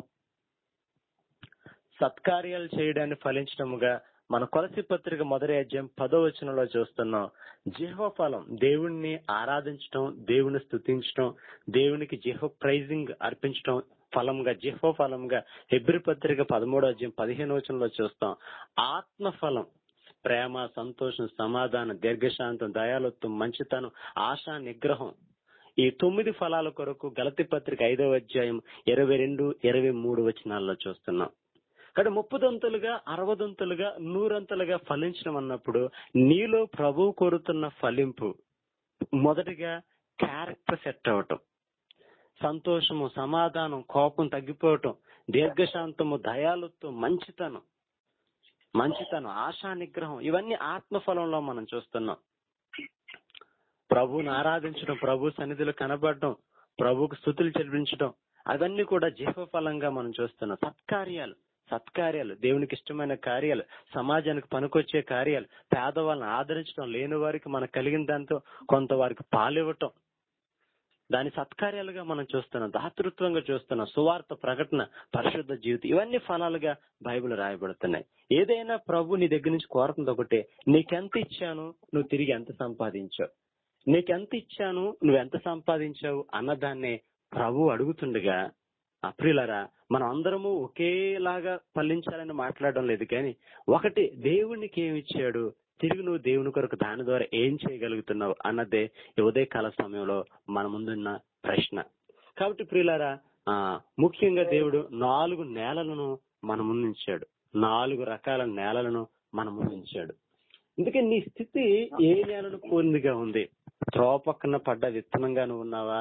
సత్కార్యాలు చేయడాన్ని ఫలించడముగా మన కొలసి పత్రిక మొదటి అధ్యాయం పదో వచనంలో చూస్తున్నాం జిహ్వ ఫలం దేవుణ్ణి ఆరాధించడం దేవుని స్తుతించడం దేవునికి జిహ్వ ప్రైజింగ్ అర్పించడం ఫలంగా జిహ్వ ఫలంగా హెబ్రి పత్రిక పదమూడో అధ్యాయం పదిహేను వచనంలో చూస్తాం ఆత్మ ఫలం ప్రేమ సంతోషం సమాధానం దీర్ఘశాంతం దయాలత్వం మంచితనం ఆశా నిగ్రహం ఈ తొమ్మిది ఫలాల కొరకు గలతి పత్రిక ఐదవ అధ్యాయం ఇరవై రెండు ఇరవై మూడు వచనాల్లో చూస్తున్నాం ఇక్కడ ముప్పుదంతులుగా అరవదంతులుగా నూరంతులుగా ఫలించడం అన్నప్పుడు నీలో ప్రభువు కోరుతున్న ఫలింపు మొదటిగా క్యారెక్టర్ సెట్ అవటం సంతోషము సమాధానం కోపం తగ్గిపోవటం దీర్ఘశాంతము దయాలుత్వం మంచితనం మంచితనం ఆశా నిగ్రహం ఇవన్నీ ఆత్మఫలంలో మనం చూస్తున్నాం ప్రభువుని ఆరాధించడం ప్రభు సన్నిధిలో కనబడడం ప్రభువుకు స్థుతులు చెల్లించడం అవన్నీ కూడా జీవఫలంగా మనం చూస్తున్నాం సత్కార్యాలు సత్కార్యాలు దేవునికి ఇష్టమైన కార్యాలు సమాజానికి పనికొచ్చే కార్యాలు పేదవాళ్ళని ఆదరించడం లేని వారికి మనకు కలిగిన దాంతో కొంత వారికి పాలివ్వటం దాని సత్కార్యాలుగా మనం చూస్తున్నాం దాతృత్వంగా చూస్తున్నాం సువార్త ప్రకటన పరిశుద్ధ జీవితం ఇవన్నీ ఫలాలుగా బైబిల్ రాయబడుతున్నాయి ఏదైనా ప్రభు నీ దగ్గర నుంచి కోరుతుంది ఒకటే నీకెంత ఇచ్చాను నువ్వు తిరిగి ఎంత సంపాదించావు నీకెంత ఇచ్చాను నువ్వెంత సంపాదించావు అన్నదాన్నే ప్రభు అడుగుతుండగా అప్రిలరా మనం అందరము ఒకేలాగా ఫలించాలని మాట్లాడడం లేదు కానీ ఒకటి దేవునికి ఏమి ఇచ్చాడు తిరిగి నువ్వు దేవుని కొరకు దాని ద్వారా ఏం చేయగలుగుతున్నావు అన్నదే ఈ ఉదయకాల సమయంలో మన ముందున్న ప్రశ్న కాబట్టి ప్రియులారా ఆ, ముఖ్యంగా దేవుడు నాలుగు నేలలను మన ముందుంచాడు నాలుగు రకాల నేలలను మన ముందుంచాడు అందుకే నీ స్థితి ఏ నేలను పోలిందిగా ఉంది త్రోవ పక్కన పడ్డ విత్తనంగా నువ్వు ఉన్నావా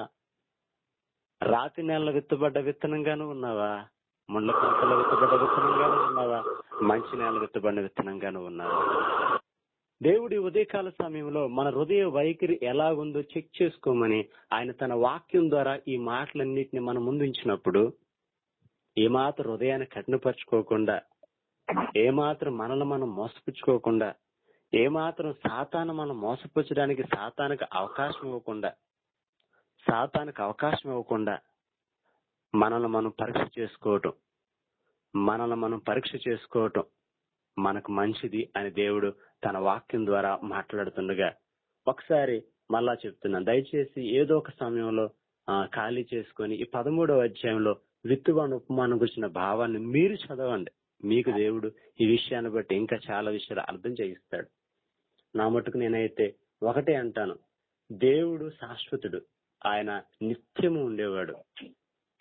రాతి నేలలో విత్తబడ్డ విత్తనంగాను ఉన్నావా ముళ్ళ పంటలో విత్తబడ్డ విత్తనంగాను ఉన్నావా మంచి నేల విత్తబడిన విత్తనంగాను ఉన్నావా దేవుడి ఉదయకాల సమయంలో మన హృదయ వైఖరి ఎలా ఉందో చెక్ చేసుకోమని ఆయన తన వాక్యం ద్వారా ఈ మాటలన్నిటిని మన ముందుంచినప్పుడు ఏమాత్రం హృదయాన్ని కఠినపరచుకోకుండా ఏమాత్రం మనల్ని మనం మోసపుచ్చుకోకుండా ఏమాత్రం సాతాను మనం మోసపుచ్చడానికి సాతానికి అవకాశం ఇవ్వకుండా సాతానికి అవకాశం ఇవ్వకుండా మనల్ని మనం పరీక్ష చేసుకోవటం మనల్ని మనం పరీక్ష చేసుకోవటం మనకు మంచిది అని దేవుడు తన వాక్యం ద్వారా మాట్లాడుతుండగా ఒకసారి మళ్ళా చెప్తున్నాను దయచేసి ఏదో ఒక సమయంలో ఆ, ఖాళీ చేసుకొని ఈ పదమూడవ అధ్యాయంలో విత్తువాని ఉపమానం గురించిన భావాన్ని మీరు చదవండి మీకు దేవుడు ఈ విషయాన్ని బట్టి ఇంకా చాలా విషయాలు అర్థం చేయిస్తాడు నా మటుకు నేనైతే ఒకటే అంటాను దేవుడు శాశ్వతుడు ఆయన నిత్యము ఉండేవాడు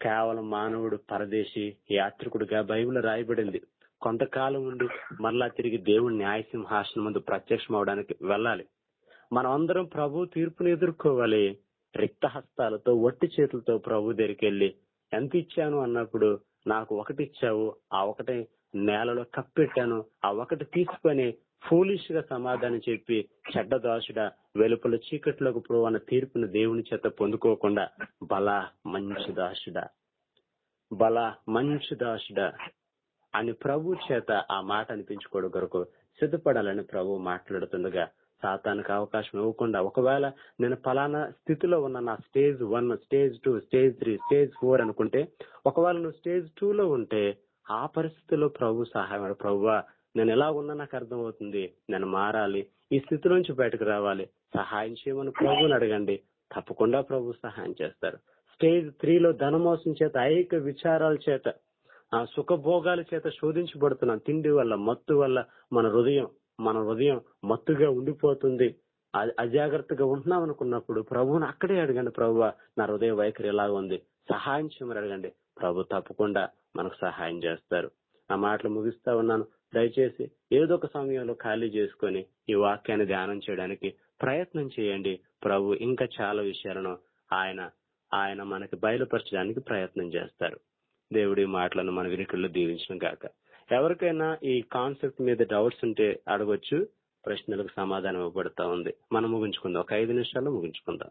కేవలం మానవుడు పరదేశి యాత్రికుడిగా బైబిల్ రాయబడింది కొంతకాలం ఉండి మరలా తిరిగి దేవుడి న్యాయసింహాసనం ముందు ప్రత్యక్షం అవడానికి వెళ్ళాలి మనం అందరం ప్రభు తీర్పుని ఎదుర్కోవాలి రిక్త హస్తాలతో ఒట్టి చేతులతో ప్రభు దగ్గరికి వెళ్ళి ఎంత ఇచ్చాను అన్నప్పుడు నాకు ఒకటి ఇచ్చావు ఆ ఒకటి నేలలో కప్పెట్టాను ఆ ఒకటి తీసుకొని ఫూలిష్ గా సమాధానం చెప్పి చెడ్డ దాసుడా వెలుపల చీకట్లోకి ప్రభు అన్న తీర్పును దేవుని చేత పొందుకోకుండా బల మంచి దాసుడా బల మంచి దాసుడా అని ప్రభు చేత ఆ మాట అనిపించుకోవడం కొరకు సిద్ధపడాలని ప్రభు మాట్లాడుతుండగా సాతానికి అవకాశం ఇవ్వకుండా ఒకవేళ నేను ఫలానా స్థితిలో ఉన్న నా stage one stage two stage three stage four అనుకుంటే ఒకవేళ నువ్వు స్టేజ్ టూ లో ఉంటే ఆ పరిస్థితిలో ప్రభు సహాయం ప్రభువా నేను ఎలా ఉన్నా నాకు అర్థమవుతుంది నేను మారాలి ఈ స్థితి నుంచి బయటకు రావాలి సహాయం చేయమని ప్రభుని అడగండి తప్పకుండా ప్రభు సహాయం చేస్తారు స్టేజ్ త్రీలో ధనమోసం చేత ఐక విచారాల చేత ఆ సుఖభోగాల చేత శోధించబడుతున్నాం తిండి వల్ల మత్తు వల్ల మన హృదయం మన హృదయం మత్తుగా ఉండిపోతుంది అ- అజాగ్రత్తగా ఉంటున్నాం అనుకున్నప్పుడు ప్రభువుని అక్కడే అడగండి ప్రభు నా హృదయ వైఖరి ఎలా ఉంది సహాయం చేయమని అడగండి ప్రభు తప్పకుండా మనకు సహాయం చేస్తారు ఆ మాటలు ముగిస్తా ఉన్నాను దయచేసి ఏదో ఒక సమయంలో ఖాళీ చేసుకొని ఈ వాక్యాన్ని ధ్యానం చేయడానికి ప్రయత్నం చేయండి ప్రభు ఇంకా చాలా విషయాలను ఆయన ఆయన మనకి బయలుపరచడానికి ప్రయత్నం చేస్తారు దేవుడి మాటలను మన వినికిల్లో దీవించిన గాక ఎవరికైనా ఈ కాన్సెప్ట్ మీద డౌట్స్ ఉంటే అడగొచ్చు ప్రశ్నలకు సమాధానం ఇవ్వబడతా ఉంది మనం ముగించుకుందాం ఒక ఐదు నిమిషాల్లో ముగించుకుందాం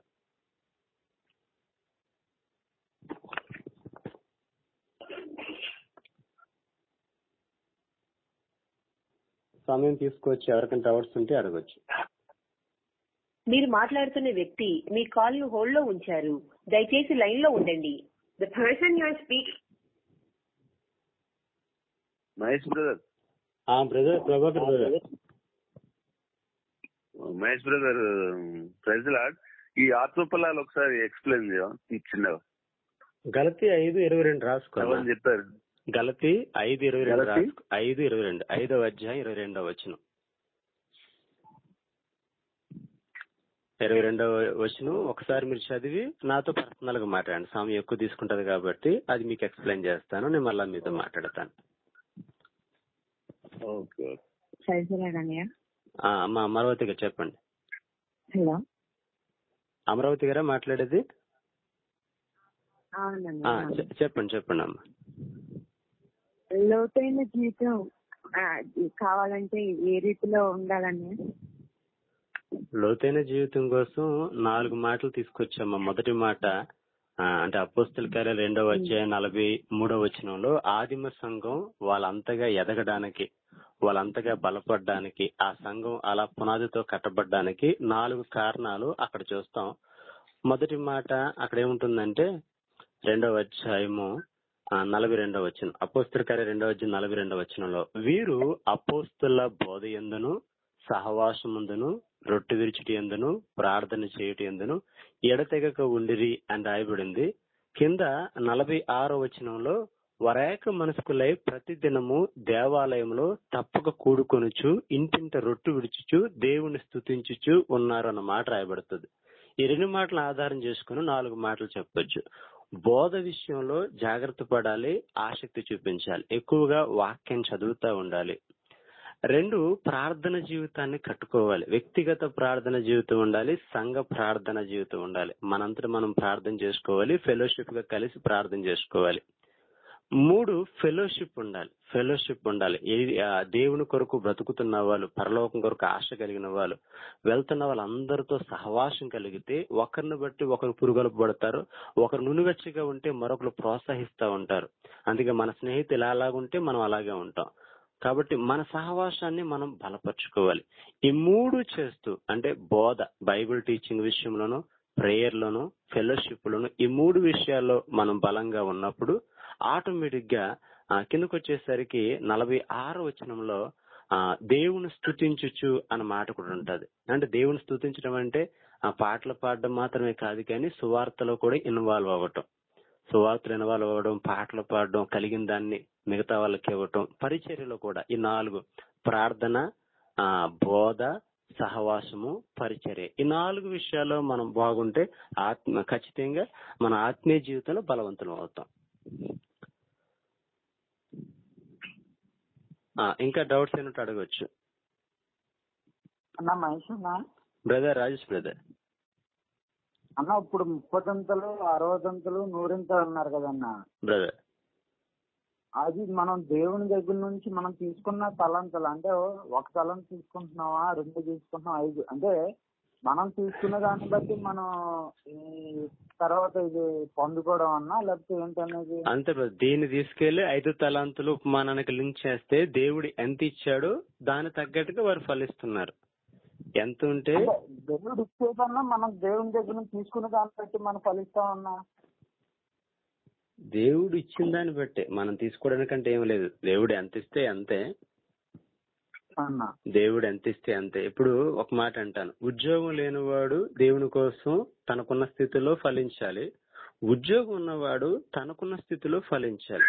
సమయం తీసుకొచ్చి ఎవరికైనా డౌట్స్ ఉంటే అడగొచ్చు మీరు మాట్లాడుతున్న వ్యక్తి మీ కాల్ ను హోల్డ్ లో ఉంచారు దయచేసి లైన్ లో ఉండండి the person you are speak Mahesh brother ఆ brother Prabhakar brother Mahesh brother praise lord ఈ ఆత్మఫలాలు ఒకసారి ఎక్స్ప్లెయిన్ చేయ చిన్నగా గలతి ఐదు ఇరవై రెండు రాసుకో ఎవరు చెప్పారు గలతి ఐదు ఇరవై రెండు గలతీ? రాసుకో ఐదు ఇరవై రెండు ఐదవ అధ్యాయం ఇరవై రెండవ వచనం ఇరవై రెండవ వచనం ఒకసారి మీరు చదివి నాతో పర్సనల్ గా మాట్లాడండి సమయం ఎక్కువ తీసుకుంటది కాబట్టి అది మీకు ఎక్స్ప్లెయిన్ చేస్తాను నేను మళ్ళీ మీతో మాట్లాడతాను ఓకే సరిసరాడన్నయ్య ఆ, అమ్మ అమరావతి గారు చెప్పండి హలో అమరావతి గారా మాట్లాడేది ఆ, అవునన్నయ్య చె- చెప్పండి చెప్పండి అమ్మ లోతైన జీవితం ఆ, కావాలంటే ఏ రీతిలో ఉండాలన్నయ్య లోతైన జీవితం కోసం నాలుగు మాటలు తీసుకొచ్చాము మొదటి మాట ఆ, అంటే అపోస్తుల కార్యాలు రెండవ అధ్యాయం నలభై మూడవ వచనంలో ఆదిమ సంఘం వాళ్ళంతగా ఎదగడానికి వాళ్ళంతగా బలపడడానికి ఆ సంఘం అలా పునాదితో కట్టబడడానికి నాలుగు కారణాలు అక్కడ చూస్తాం మొదటి మాట అక్కడ ఏముంటుందంటే రెండవ అధ్యాయము ఆ, నలభై రెండవ వచనం అపోస్తుల కార్య రెండవ అధ్యాయం నలభై రెండవ వచనంలో వీరు అపోస్తుల బోధ ఎందును సహవాసముందును రొట్టె విరుచుటి ఎందును ప్రార్థన చేయుటి ఎందును ఎడతెగక ఉండిరి అని రాయబడింది కింద నలభై ఆరో వచనంలో వరేక మనసుకులై ప్రతి దినము దేవాలయంలో తప్పక కూడుకొనుచు ఇంటింట రొట్టు విడుచుచు దేవుని స్తుతించుచు ఉన్నారు అన్న మాట రాయబడుతుంది ఈ రెండు మాటలు ఆధారం చేసుకుని నాలుగు మాటలు చెప్పొచ్చు బోధ విషయంలో జాగ్రత్త పడాలి ఆసక్తి చూపించాలి ఎక్కువగా వాక్యం చదువుతా ఉండాలి రెండు ప్రార్థన జీవితాన్ని కట్టుకోవాలి వ్యక్తిగత ప్రార్థన జీవితం ఉండాలి సంఘ ప్రార్థన జీవితం ఉండాలి మనంతట మనం ప్రార్థన చేసుకోవాలి ఫెలోషిప్ గా కలిసి ప్రార్థన చేసుకోవాలి మూడు ఫెలోషిప్ ఉండాలి ఫెలోషిప్ ఉండాలి ఏది ఆ దేవుని కొరకు బ్రతుకుతున్న వాళ్ళు పరలోకం కొరకు ఆశ కలిగిన వాళ్ళు వెళ్తున్న వాళ్ళందరితో సహవాసం కలిగితే ఒకరిని బట్టి ఒకరు పురుగొలు పడతారు ఒకరు నునువెచ్చగా ఉంటే మరొకరు ప్రోత్సహిస్తూ ఉంటారు అందుకే మన స్నేహితులు అలాగుంటే మనం అలాగే ఉంటాం కాబట్టి మన సహవాసాన్ని మనం బలపరుచుకోవాలి ఈ మూడు చేస్తూ అంటే బోధ బైబిల్ టీచింగ్ విషయంలోను ప్రేయర్ లోను ఫెలోషిప్ లోను ఈ మూడు విషయాల్లో మనం బలంగా ఉన్నప్పుడు ఆటోమేటిక్ గా ఆ, కిందకు వచ్చేసరికి నలభై ఆరు వచనంలో ఆ దేవుని స్తుతించుచు అన్న మాట కూడా ఉంటది అంటే దేవుని స్తుతించడం అంటే ఆ పాటలు పాడడం మాత్రమే కాదు కానీ సువార్తలో కూడా ఇన్వాల్వ్ అవ్వటం సువార్తలు ఇన్వాల్వ్ అవ్వడం పాటలు పాడడం కలిగిన దాన్ని మిగతా వాళ్ళకి ఇవ్వటం పరిచర్యలో కూడా ఈ నాలుగు ప్రార్థన ఆ బోధ సహవాసము పరిచర్య ఈ నాలుగు విషయాల్లో మనం బాగుంటే ఆత్మ ఖచ్చితంగా మన ఆత్మీయ జీవితంలో బలవంతం అవుతాం ఆ, ఇంకా డౌట్స్ ఏమిటో అడగవచ్చు అన్న మహేష్ అన్న బ్రదర్ రాజేష్ బ్రదర్ అన్న ఇప్పుడు ముప్పదంతలు అరవదంతలు నూరింతలు అన్నారు కదన్న బ్రదర్ అది మనం దేవుని దగ్గర నుంచి మనం తీసుకున్న తలంతలు అంటే ఒక తలం తీసుకుంటున్నావా రెండు తీసుకుంటున్నావా ఐదు అంటే మనం తీసుకున్న దాన్ని బట్టి మనం ఈ తర్వాత ఇది పొందుకోవడం అన్నా లేకపోతే ఏంటనేది అంతే బ్రదర్ దీన్ని తీసుకెళ్లి ఐదు తలాంతులు ఉపమానానికి లింక్ చేస్తే దేవుడు ఎంత ఇచ్చాడో దాని తగ్గట్టుగా వారు ఫలిస్తున్నారు ఎంత ఉంటే అంటే దేవుడు ఇచ్చేదన్నా మనం దేవుని దగ్గర నుంచి తీసుకున్న దాన్ని బట్టి మనం ఫలిస్తామన్నా దేవుడు ఇచ్చిన దాన్ని బట్టే మనం తీసుకోవడానికంటే ఏం లేదు దేవుడు ఎంత ఇస్తే అంతే అన్నా దేవుడు ఎంత ఇస్తే అంతే ఇప్పుడు ఒక మాట అంటాను ఉద్యోగం లేనివాడు దేవుని కోసం తనకున్న స్థితిలో ఫలించాలి ఉద్యోగం ఉన్నవాడు తనకున్న స్థితిలో ఫలించాలి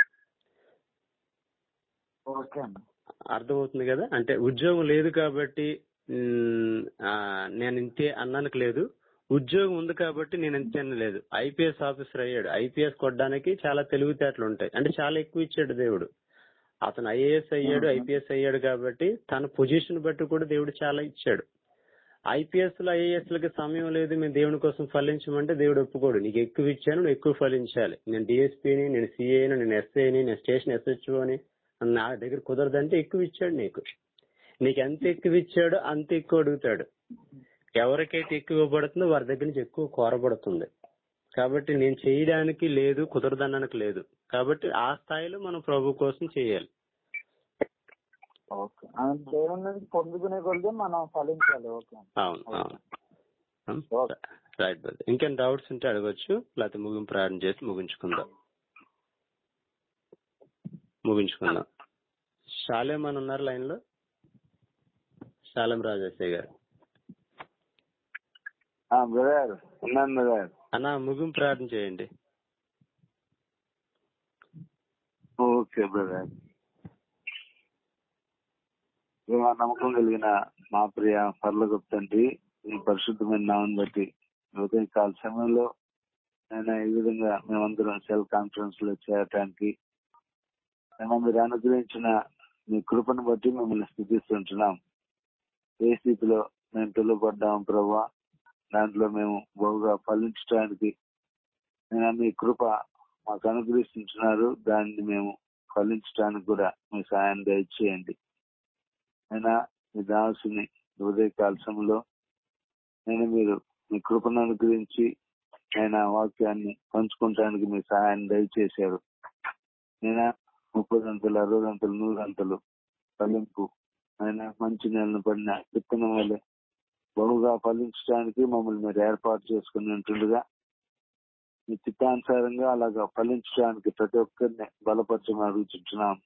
ఓకే అన్న అర్థమవుతుంది కదా అంటే ఉద్యోగం లేదు కాబట్టి మ్, ఆ, నేను ఇంతే అన్నానికి లేదు ఉద్యోగం ఉంది కాబట్టి నేను ఇంతే లేదు ఐపీఎస్ ఆఫీసర్ అయ్యాడు ఐపీఎస్ కొట్టడానికి చాలా తెలివితేటలు ఉంటాయి అంటే చాలా ఎక్కువ ఇచ్చాడు దేవుడు అతను ఐఏఎస్ అయ్యాడు ఐపీఎస్ అయ్యాడు కాబట్టి తన పొజిషన్ బట్టి కూడా దేవుడు చాలా ఇచ్చాడు ఐపీఎస్ లో ఐఏఎస్ లకి సమయం లేదు మేము దేవుని కోసం ఫలించమంటే దేవుడు ఒప్పుకోడు నీకు ఎక్కువ ఇచ్చాను నువ్వు ఎక్కువ ఫలించాలి నేను డిఎస్పీని నేను సిఏని నేను ఎస్ఐని నేను స్టేషన్ ఎస్హెచ్ఓ అని నా దగ్గర కుదరదంటే ఎక్కువ ఇచ్చాడు నీకు నీకు ఎంత ఎక్కువ ఇచ్చాడో అంత ఎక్కువ అడుగుతాడు ఎవరికైతే ఎక్కువ ఇవ్వబడుతుందో వారి దగ్గర నుంచి ఎక్కువ కోరబడుతుంది కాబట్టి నేను చేయడానికి లేదు కుదరదనడానికి లేదు కాబట్టి ఆ స్థాయిలో మనం ప్రభు కోసం చేయాలి ఓకే ఆయన దేవుని నుంచి పొందుకునే కొద్ది మనం ఫలించాలి ఓకే అవును అవును రైట్ బ్రదర్ ఇంకేం డౌట్స్ ఉంటే అడగొచ్చు లేకపోతే ముగింపు ప్రారంభం చేసి ముగించుకుందాం ముగించుకుందాం శాలేం అని ఉన్నారు లైన్ లో శాలం రాజేశ్వరి గారు బ్రదర్ ఉన్నాను బ్రదర్ అన్న ముగింపు ప్రార్థన చేయండి ఓకే బ్రదర్ ప్రేమ నమ్మకం కలిగిన మా ప్రియ పర్లగొప్ప తండ్రి ఈ పరిశుద్ధమైన నామం బట్టి ఉదయం కాల సమయంలో నేను ఈ విధంగా మేమందరం సెల్ కాన్ఫరెన్స్ లో చేరటానికి నేను మీరు అనుగ్రహించిన మీ కృపను బట్టి మిమ్మల్ని స్థితిస్తుంటున్నాం ఏ స్థితిలో మేము పిలువబడ్డాం ప్రభా దాంట్లో మేము బహుగా ఫలించడానికి నేను మీ కృప మాకు అనుగ్రహిస్తున్నారు దాన్ని మేము ఫలించడానికి కూడా మీ సాయం దయచేయండి అయినా మీ దాసుని ఉదయకాల సమయంలో నేను మీరు మీ కృపను అనుగ్రహించి ఆయన వాక్యాన్ని పంచుకుంటానికి మీ సహాయాన్ని దయచేశారు నేను ముప్పదంతలు అరవదంతలు నూరంతలు ఫలింపు ఆయన మంచి నెలను పడిన విత్తనం వల్ల బహుగా ఫలించడానికి మమ్మల్ని మీరు ఏర్పాటు చేసుకుని ఉంటుండగా మీ చిత్తానుసారంగా అలాగా ఫలించడానికి ప్రతి ఒక్కరిని బలపరచమని అడుగుతుంటున్నాం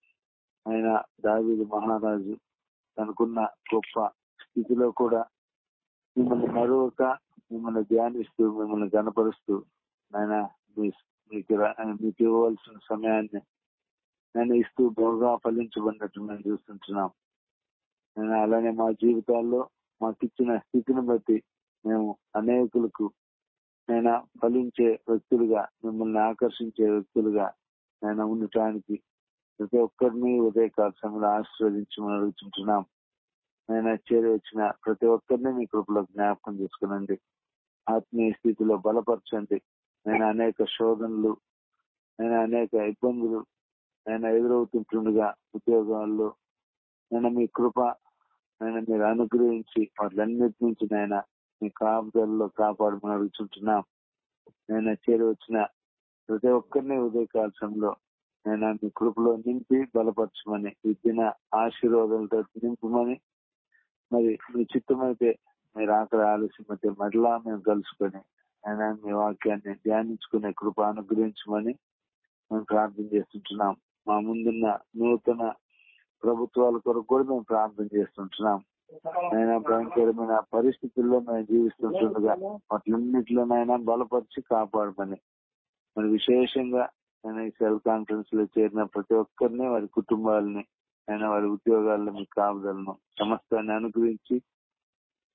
ఆయన దావీదు మహారాజు తనకున్న గొప్ప స్థితిలో కూడా మిమ్మల్ని మరొక మిమ్మల్ని ధ్యానిస్తూ మిమ్మల్ని గనపరుస్తూ ఆయన మీ- మీకు రా- మీకు ఇవ్వవలసిన సమయాన్ని నేను ఇస్తూ బాగా ఫలించబడినట్టు మేము చూస్తుంటున్నాం నేను అలానే మా జీవితాల్లో మాకు ఇచ్చిన స్థితిని బట్టి మేము అనేకులకు నేను ఫలించే వ్యక్తులుగా మిమ్మల్ని ఆకర్షించే వ్యక్తులుగా నేను ఉండటానికి ప్రతి ఒక్కరిని ఉదయకాల సమయంలో ఆశీర్వదించమని అడుగుతుంటున్నాం నేను చేరి వచ్చిన ప్రతి ఒక్కరిని మీ కృపలో జ్ఞాపకం చేసుకునండి ఆత్మీయ స్థితిలో బలపరచండి నేను అనేక శోధనలు నేను అనేక ఇబ్బందులు నేను ఎదురవుతుంటుండగా ఉద్యోగాల్లో నేను మీ కృప నేను మీరు అనుగ్రహించి వాటిలన్నిటి నుంచి నేను మీ కాపుదలలో కాపాడమని అడుగుతుంటున్నాం నేను చేరి వచ్చిన ప్రతి ఒక్కరిని ఉదయకాల సమయంలో నేను మీ కృపలో నింపి బలపరచమని ఈ దిన ఆశీర్వాదాలతో నింపమని మరి మీ చిత్తమైతే మీరు ఆకలి ఆలస్యమైతే మరలా మేము కలుసుకొని ఆయన మీ వాక్యాన్ని ధ్యానించుకునే కృప అనుగ్రహించమని మేము ప్రార్థన చేస్తుంటున్నాం మా ముందున్న నూతన ప్రభుత్వాల కొరకు కూడా మేము ప్రార్థన చేస్తుంటున్నాం ఆయన భయంకరమైన పరిస్థితుల్లో మేము జీవిస్తుంటుండగా వాటిలన్నింటిలోనైనా బలపరిచి కాపాడమని మరి విశేషంగా నేను ఈ సెల్ కాన్ఫరెన్స్ లో చేరిన ప్రతి ఒక్కరిని వారి కుటుంబాలని ఆయన వారి ఉద్యోగాల్లో మీ కాపుదలను సమస్తాన్ని అనుగ్రహించి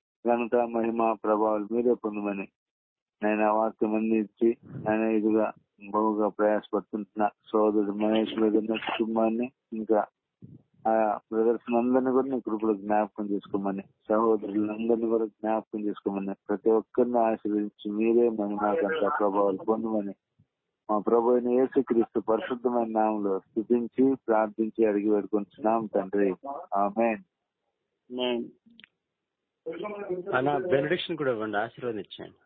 ఘనత మహిమ ప్రభావాలు మీరే పొందమని నేను వాక్యం అందించి ఆయన ఇదిగా బహుగా ప్రయాసపడుతుంటున్న సోదరుడు మహేష్ బ్రదర్ కుటుంబాన్ని ఇంకా ఆ బ్రదర్స్ అందరినీ కూడా నీ కృపలో జ్ఞాపకం చేసుకోమని సహోదరులందరినీ కూడా జ్ఞాపకం చేసుకోమని ప్రతి ఒక్కరిని ఆశీర్వదించి మీరే మహిమాకంత ప్రభావాలు పొందమని మా ప్రభు అయిన యేసుక్రీస్తు పరిశుద్ధమైన నామంలో స్థుతించి ప్రార్థించి అడిగి పెట్టుకుంటున్నాం తండ్రి ఆమె అన్న బెనిడిక్షన్ కూడా ఇవ్వండి ఆశీర్వాదం ఇచ్చాను